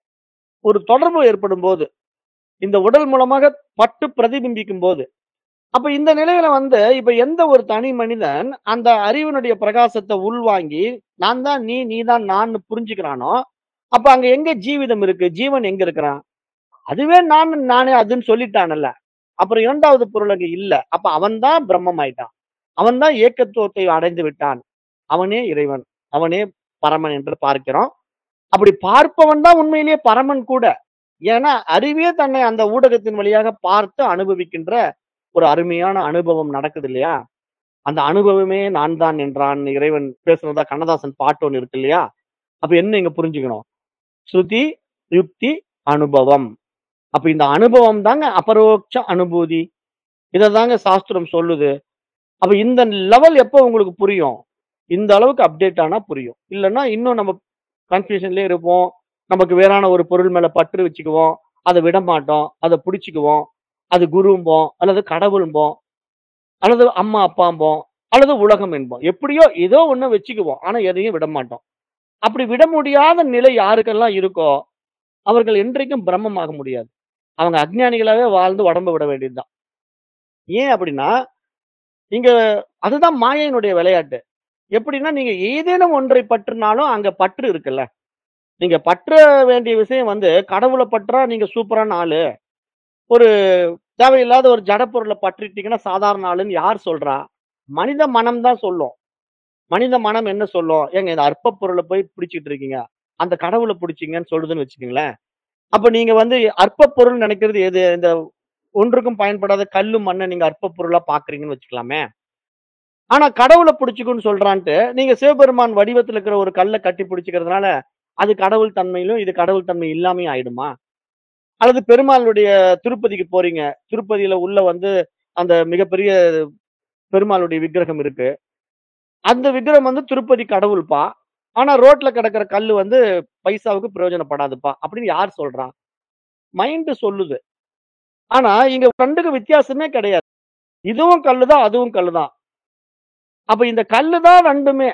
ஒரு தொடர்பு ஏற்படும்போது. இந்த உடல் மூலமாக பட்டு பிரதிபிம்பிக்கும் போது. அப்ப இந்த நிலையில வந்து இப்ப எந்த ஒரு தனி மனிதன் அந்த அறிவினுடைய பிரகாசத்த உள்வாங்கி, நான் தான் நீ, நீ தான் நான்னு புரிஞ்சுக்கிறானோ, அப்ப அங்க எங்க ஜீவிதம் இருக்கு? ஜீவன் எங்க இருக்கிறான்? அதுவே நான், நானே அதுன்னு சொல்லிட்டானல்ல. அப்புறம் 2வது பொருள் அங்க இல்ல. அப்ப அவன் தான் பிரம்மம் ஆயிட்டான். அவன் தான் ஏக்கத்துவத்தை அடைந்து விட்டான் அவனே இறைவன் அவனே பரமன் என்று பார்க்கிறோம் அப்படி பார்ப்பவன் தான் உண்மையிலேயே பரமன் கூட ஏன்னா அறிவே தன்னை அந்த ஊடகத்தின் வழியாக பார்த்து அனுபவிக்கின்ற ஒரு அருமையான அனுபவம் நடக்குது இல்லையா அந்த அனுபவமே நான் தான் என்றான் இறைவன் பேசுனதா கண்ணதாசன் பாட்டு ஒன்று இருக்கு இல்லையா அப்ப என்ன இங்க புரிஞ்சுக்கணும் ஸ்ருதி யுக்தி அனுபவம் அப்ப இந்த அனுபவம் தாங்க அபரோட்ச அனுபூதி இதை தாங்க சாஸ்திரம் சொல்லுது அப்ப இந்த லெவல் எப்போ உங்களுக்கு புரியும் இந்த அளவுக்கு அப்டேட் ஆனா புரியும் இல்லைன்னா இன்னும் நம்ம கன்ஃபியூஷன்லயே இருப்போம் நமக்கு வேறான ஒரு பொருள் மேல பற்று வச்சுக்குவோம் அதை விட மாட்டோம் அதை பிடிச்சிக்குவோம் அது குரும்போம் அல்லது கடவுள்ம்போம் அல்லது அம்மா அப்பாம்போம் அல்லது உலகம் என்போம் எப்படியோ ஏதோ ஒண்ணு வச்சுக்குவோம் ஆனா எதையும் விட மாட்டோம் அப்படி விட முடியாத நிலை யாருக்கெல்லாம் இருக்கோ அவர்கள் என்றைக்கும் பிரம்மமாக முடியாது அவங்க அஜ்ஞானிகளாவே வாழ்ந்து உடம்ப விட வேண்டியதுதான் ஏன் அப்படின்னா இங்க அதுதான் மாயையினுடைய விளையாட்டு எப்படின்னா நீங்க ஏதேனும் ஒன்றை பற்றுனாலும் அங்க பற்று இருக்குல்ல நீங்க பற்ற வேண்டிய விஷயம் வந்து கடவுளை பற்றா நீங்க சூப்பரான ஆளு ஒரு தேவையில்லாத ஒரு ஜட பொருளை பற்றிட்டீங்கன்னா சாதாரண ஆளுன்னு யார் சொல்றா மனித மனம் தான் சொல்லும் மனித மனம் என்ன சொல்லும் ஏங்க இந்த அற்ப பொருளை போய் பிடிச்சிட்டு இருக்கீங்க அந்த கடவுளை பிடிச்சிங்கன்னு சொல்லுதுன்னு வச்சுக்கோங்களேன் அப்ப நீங்க வந்து அற்ப பொருள் நினைக்கிறது எது இந்த ஒன்றுக்கும் பயன்படாத கல்லு மண்ணை நீங்க அற்ப பொருளா பாக்குறீங்கன்னு வச்சுக்கலாமே ஆனா கடவுளை பிடிச்சிக்குன்னு சொல்றான்ட்டு நீங்க சிவபெருமான் வடிவத்துல இருக்கிற ஒரு கல்லை கட்டி பிடிச்சிக்கிறதுனால அது கடவுள் தன்மையிலும் இது கடவுள் தன்மை இல்லாமையும் ஆயிடுமா அல்லது பெருமாளுடைய திருப்பதிக்கு போறீங்க திருப்பதியில உள்ள வந்து அந்த மிகப்பெரிய பெருமாளுடைய விக்கிரகம் இருக்கு அந்த விக்கிரகம் வந்து திருப்பதி கடவுள்பா ஆனா ரோட்ல கிடக்கிற கல்லு வந்து பைசாவுக்கு பிரயோஜனப்படாதுப்பா அப்படின்னு யார் சொல்றா மைண்ட் சொல்லுது ஆனா இங்க ரெண்டுக்கு வித்தியாசமே கிடையாது இதுவும் கல்லுதான் அதுவும் கல்லுதான் அப்ப இந்த கல்லுதான் ரெண்டுமே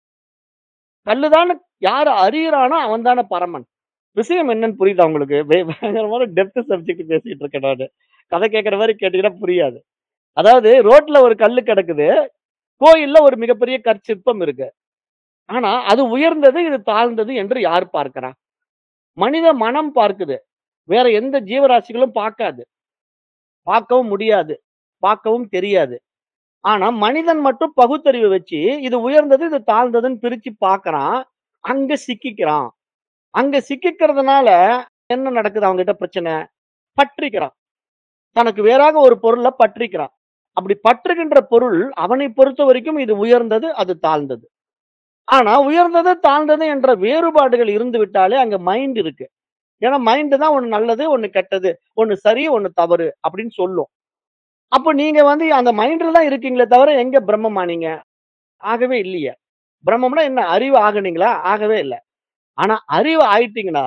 கல்லுதான் யாரு அறியறானோ அவன் தானே பரமன் விஷயம் என்னன்னு புரியுதா உங்களுக்கு வே- பயங்கரமான டெப்த் சப்ஜெக்ட் பேசிட்டு இருக்கேன் நானு கதை கேட்கற மாதிரி கேட்டீங்கன்னா புரியாது அதாவது ரோட்ல ஒரு கல்லு கிடக்குது கோயில்ல ஒரு மிகப்பெரிய கற்சிற்பம் இருக்கு ஆனா அது உயர்ந்தது இது தாழ்ந்தது என்று யார் பார்க்கிறா மனித மனம் பார்க்குது வேற எந்த ஜீவராசிகளும் பார்க்காது பார்க்கவும் முடியாது பார்க்கவும் தெரியாது ஆனா மனிதன் மட்டும் பகுத்தறிவு வச்சு இது உயர்ந்தது இது தாழ்ந்ததுன்னு பிரிச்சு பார்க்கறான் அங்க சிக்கிக்கிறான் அங்க சிக்கிக்கிறதுனால என்ன நடக்குது அவங்க கிட்ட பிரச்சனை பற்றிக்கிறான் தனக்கு வேறாக ஒரு பொருளை பற்றிக்கிறான் அப்படி பற்றுகின்ற பொருள் அவனை பொறுத்த வரைக்கும் இது உயர்ந்தது அது தாழ்ந்தது ஆனா உயர்ந்தது தாழ்ந்தது என்ற வேறுபாடுகள் இருந்து விட்டாலே அங்க மைண்ட் இருக்கு ஏன்னா மைண்ட் தான் ஒண்ணு நல்லது ஒண்ணு கெட்டது ஒண்ணு சரி ஒண்ணு தவறு அப்படின்னு சொல்லும் அப்ப நீங்க வந்து அந்த மைண்ட்ல தான் இருக்கீங்களே தவிர எங்க பிரம்மமானீங்க ஆகவே இல்லையே பிரம்மம்னா என்ன அறிவு ஆகுனீங்களா ஆகவே இல்லை ஆனா அறிவு ஆயிட்டீங்கன்னா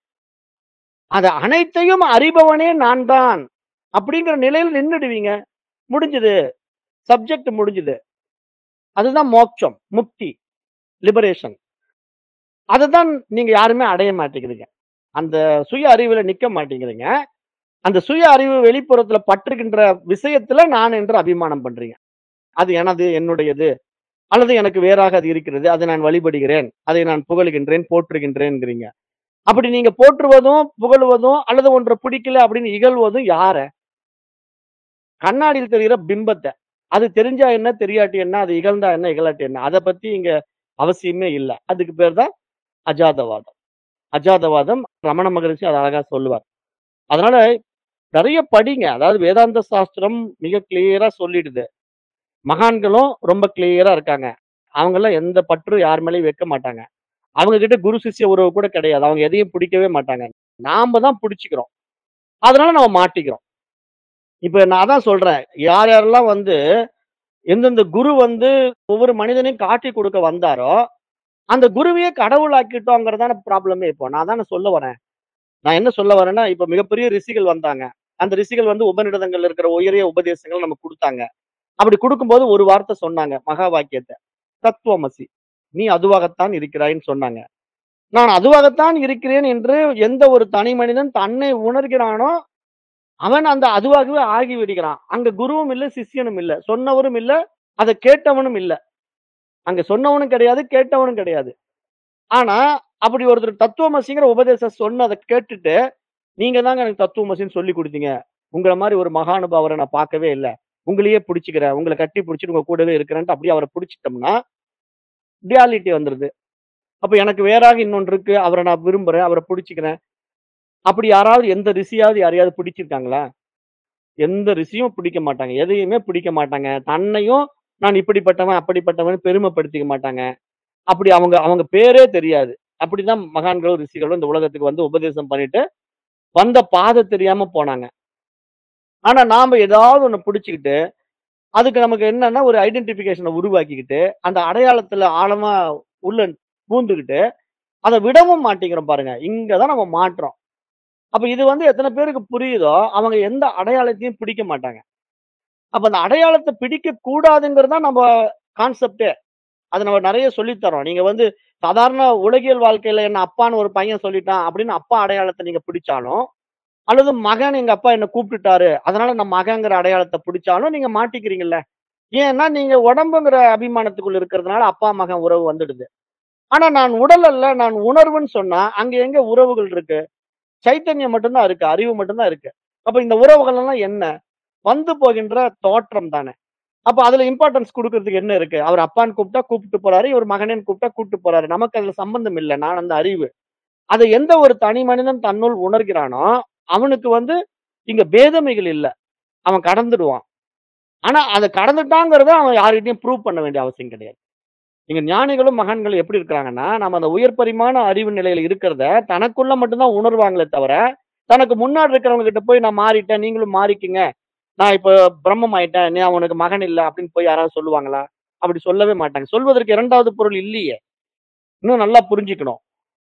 அது அனைத்தையும் அறிபவனே நான் தான் அப்படிங்கிற நிலையில நின்னுடுவீங்க முடிஞ்சது சப்ஜெக்ட் முடிஞ்சது அதுதான் மோட்சம் முக்தி லிபரேஷன் அதுதான் நீங்க யாருமே அடைய மாட்டேங்கிறீங்க அந்த சுய அறிவுல நிக்க மாட்டேங்கிறீங்க அந்த சுய அறிவு வெளிப்புறத்துல பற்றுகின்ற விஷயத்துல நான் என்று அபிமானம் பண்றீங்க அது எனது என்னுடையது அல்லது எனக்கு வேறாக அது இருக்கிறது அதை நான் வழிபடுகிறேன் அதை நான் புகழுகின்றேன் போற்றுகின்றேன்ங்கிறீங்க அப்படி நீங்க போற்றுவதும் புகழுவதும் அல்லது ஒன்றை பிடிக்கல அப்படின்னு இகழ்வதும் யார கண்ணாடியில் தெரிகிற பிம்பத்தை அது தெரிஞ்சா என்ன தெரியாட்டி என்ன அது இகழ்ந்தா என்ன இகழாட்டி என்ன அதை பத்தி இங்க அவசியமே இல்லை அதுக்கு பேர் தான் அஜாதவாதம் அஜாதவாதம் ரமண மகரிஷி அதை அழகா சொல்லுவார் அதனால நிறைய படிங்க அதாவது வேதாந்த சாஸ்திரம் மிக கிளியரா சொல்லிடுது மகான்களும் ரொம்ப கிளியரா இருக்காங்க அவங்க எல்லாம் எந்த பற்று யார் மேலயும் வைக்க மாட்டாங்க அவங்க கிட்ட குரு சிஷ்ய உறவு கூட கிடையாது அவங்க எதையும் பிடிக்கவே மாட்டாங்க நாம தான் பிடிச்சிக்கிறோம் அதனால நம்ம மாட்டிக்கிறோம் இப்ப நான் அதான் சொல்றேன் யார் யாரெல்லாம் வந்து எந்தெந்த குரு வந்து ஒவ்வொரு மனிதனையும் காட்டி கொடுக்க வந்தாரோ அந்த குருவையே கடவுளாக்கிட்டோங்கிறதான ப்ராப்ளமே இப்போ நான் தானே சொல்ல வரேன் நான் என்ன சொல்ல வரேன்னா இப்ப மிகப்பெரிய ரிஷிகள் வந்தாங்க அந்த ரிஷிகள் வந்து உபநிடதங்கள் இருக்கிற உயரிய உபதேசங்கள் நமக்கு கொடுத்தாங்க அப்படி கொடுக்கும்போது ஒரு வார்த்தை சொன்னாங்க மகா வாக்கியத்தை தத்துவமசி நீ அதுவாகத்தான் இருக்கிறாய்ன்னு சொன்னாங்க நான் அதுவாகத்தான் இருக்கிறேன் என்று எந்த ஒரு தனி மனிதன் தன்னை உணர்கிறானோ அவன் அந்த அதுவாகவே ஆகி விடுகிறான் அங்க குருவும் இல்ல சிஷ்யனும் இல்ல சொன்னவரும் இல்ல அதை கேட்டவனும் இல்ல அங்க சொன்னவனும் கிடையாது கேட்டவனும் கிடையாது ஆனா அப்படி ஒருத்தர் தத்துவமசிங்கிற உபதேசம் சொன்னதை கேட்டுட்டு நீங்க தாங்க எனக்கு தத்துவமசின்னு சொல்லி கொடுத்தீங்க உங்களை மாதிரி ஒரு மகானுபாவரை நான் பார்க்கவே இல்லை உங்களையே பிடிச்சுக்கிறேன் உங்களை கட்டி பிடிச்சிட்டு உங்க கூடவே இருக்கிறேன்ட்டு அப்படியே அவரை பிடிச்சிட்டோம்னா ரியாலிட்டி வந்துருது அப்ப எனக்கு வேறாக இன்னொன்று இருக்கு அவரை நான் விரும்புறேன் அவரை பிடிச்சிக்கிறேன் அப்படி யாராவது எந்த ரிஷியாவது யாரையாவது பிடிச்சிருக்காங்களா எந்த ரிஷியும் பிடிக்க மாட்டாங்க எதையுமே பிடிக்க மாட்டாங்க தன்னையும் நான் இப்படிப்பட்டவன் அப்படிப்பட்டவன் பெருமைப்படுத்திக்க மாட்டாங்க அப்படி அவங்க அவங்க பேரே தெரியாது அப்படிதான் மகான்களும் ரிஷிகளும் இந்த உலகத்துக்கு வந்து உபதேசம் பண்ணிட்டு வந்த பாதை தெரியாம போனாங்க ஆனா நாம ஏதாவது ஒண்ணு பிடிச்சுக்கிட்டு அதுக்கு நமக்கு என்னன்னா ஒரு ஐடென்டிபிகேஷனை உருவாக்கிக்கிட்டு அந்த அடையாளத்துல ஆழமா உள்ள பூந்துக்கிட்டு அதை விடவும் மாட்டேங்கிறோம் பாருங்க இங்கதான் நம்ம மாற்றோம் அப்ப இது வந்து எத்தனை பேருக்கு புரியுதோ அவங்க எந்த அடையாளத்தையும் பிடிக்க மாட்டாங்க அப்ப அந்த அடையாளத்தை பிடிக்க கூடாதுங்கிறது தான் நம்ம கான்செப்டே அது நம்ம நிறைய சொல்லித் தரோம் நீங்க வந்து சாதாரண உலகியல் வாழ்க்கையில என்ன அப்பான்னு ஒரு பையன் சொல்லிட்டான் அப்படின்னு அப்பா அடையாளத்தை நீங்க பிடிச்சாலும் அல்லது மகன் எங்க அப்பா என்ன கூப்பிட்டுட்டாரு அதனால நான் மகங்கிற அடையாளத்தை பிடிச்சாலும் நீங்க மாட்டிக்கிறீங்கல்ல ஏன்னா நீங்க உடம்புங்கிற அபிமானத்துக்குள்ள இருக்கிறதுனால அப்பா மகன் உறவு வந்துடுது ஆனா நான் உடல் அல்ல நான் உணர்வுன்னு சொன்னா அங்க எங்க உறவுகள் இருக்கு சைத்தன்யம் மட்டும்தான் இருக்கு அறிவு மட்டும்தான் இருக்கு அப்ப இந்த உறவுகள் எல்லாம் என்ன வந்து போகின்ற தோற்றம் தானே அப்ப அதுல இம்பார்ட்டன்ஸ் கொடுக்கறதுக்கு என்ன இருக்கு அவர் அப்பான்னு கூப்பிட்டா கூப்பிட்டு போறாரு இவர் மகனேன்னு கூப்பிட்டா கூப்பிட்டு போறாரு நமக்கு அதுல சம்பந்தம் இல்லை நான் அந்த அறிவு அதை எந்த ஒரு தனி மனிதன் தன்னுள் உணர்கிறானோ அவனுக்கு வந்து இங்க பேதமைகள் இல்ல அவன் கடந்துடுவான் ஆனா அதை கடந்துட்டாங்கிறத அவன் யார்கிட்டயும் ப்ரூவ் பண்ண வேண்டிய அவசியம் கிடையாது இங்க ஞானிகளும் மகான்களும் எப்படி இருக்கிறாங்கன்னா நம்ம அந்த உயர் பரிமாண அறிவு நிலையில இருக்கிறத தனக்குள்ள மட்டும்தான் உணர்வாங்களே தவிர தனக்கு முன்னாடி இருக்கிறவங்க கிட்ட போய் நான் மாறிட்டேன் நீங்களும் மாறிக்குங்க நான் இப்போ பிரம்மம் ஆயிட்டேன் நீ அவனுக்கு மகன் இல்லை அப்படின்னு போய் யாராவது சொல்லுவாங்களா அப்படி சொல்லவே மாட்டாங்க சொல்வதற்கு இரண்டாவது பொருள் இல்லையே இன்னும் நல்லா புரிஞ்சுக்கணும்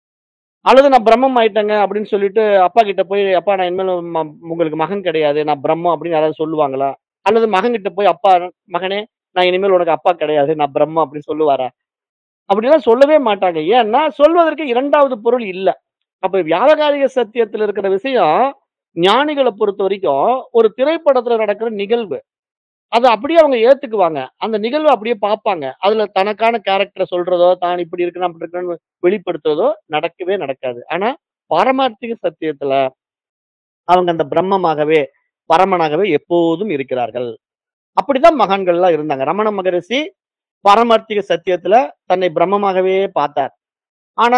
அல்லது நான் பிரம்மம் ஆயிட்டேங்க அப்படின்னு சொல்லிட்டு அப்பா கிட்ட போய் அப்பா நான் இனிமேல் ம- உங்களுக்கு மகன் கிடையாது நான் பிரம்மம் அப்படின்னு யாராவது சொல்லுவாங்களா அல்லது மகன் கிட்ட போய் அப்பா மகனே நான் இனிமேல் உனக்கு அப்பா கிடையாது நான் பிரம்மம் அப்படின்னு சொல்லுவாரா அப்படிலாம் சொல்லவே மாட்டாங்க ஏன்னா சொல்வதற்கு இரண்டாவது பொருள் இல்ல அப்ப வியாபகாரிக சத்தியத்துல இருக்கிற விஷயம் ஞானிகளை பொறுத்த வரைக்கும் ஒரு திரைப்படத்துல நடக்கிற நிகழ்வு அதை அப்படியே அவங்க ஏத்துக்குவாங்க அந்த நிகழ்வை அப்படியே பார்ப்பாங்க அதுல தனக்கான கேரக்டரை சொல்றதோ தான் இப்படி இருக்கணும் அப்படி இருக்கணும்னு வெளிப்படுத்துறதோ நடக்கவே நடக்காது ஆனா பாரமார்த்திக சத்தியத்துல அவங்க அந்த பிரம்மமாகவே பரமனாகவே எப்போதும் இருக்கிறார்கள் அப்படிதான் மகான்கள்லாம் இருந்தாங்க ரமண மகரிஷி பாரமார்த்திக சத்தியத்துல தன்னை பிரம்மமாகவே பார்த்தார் ஆனா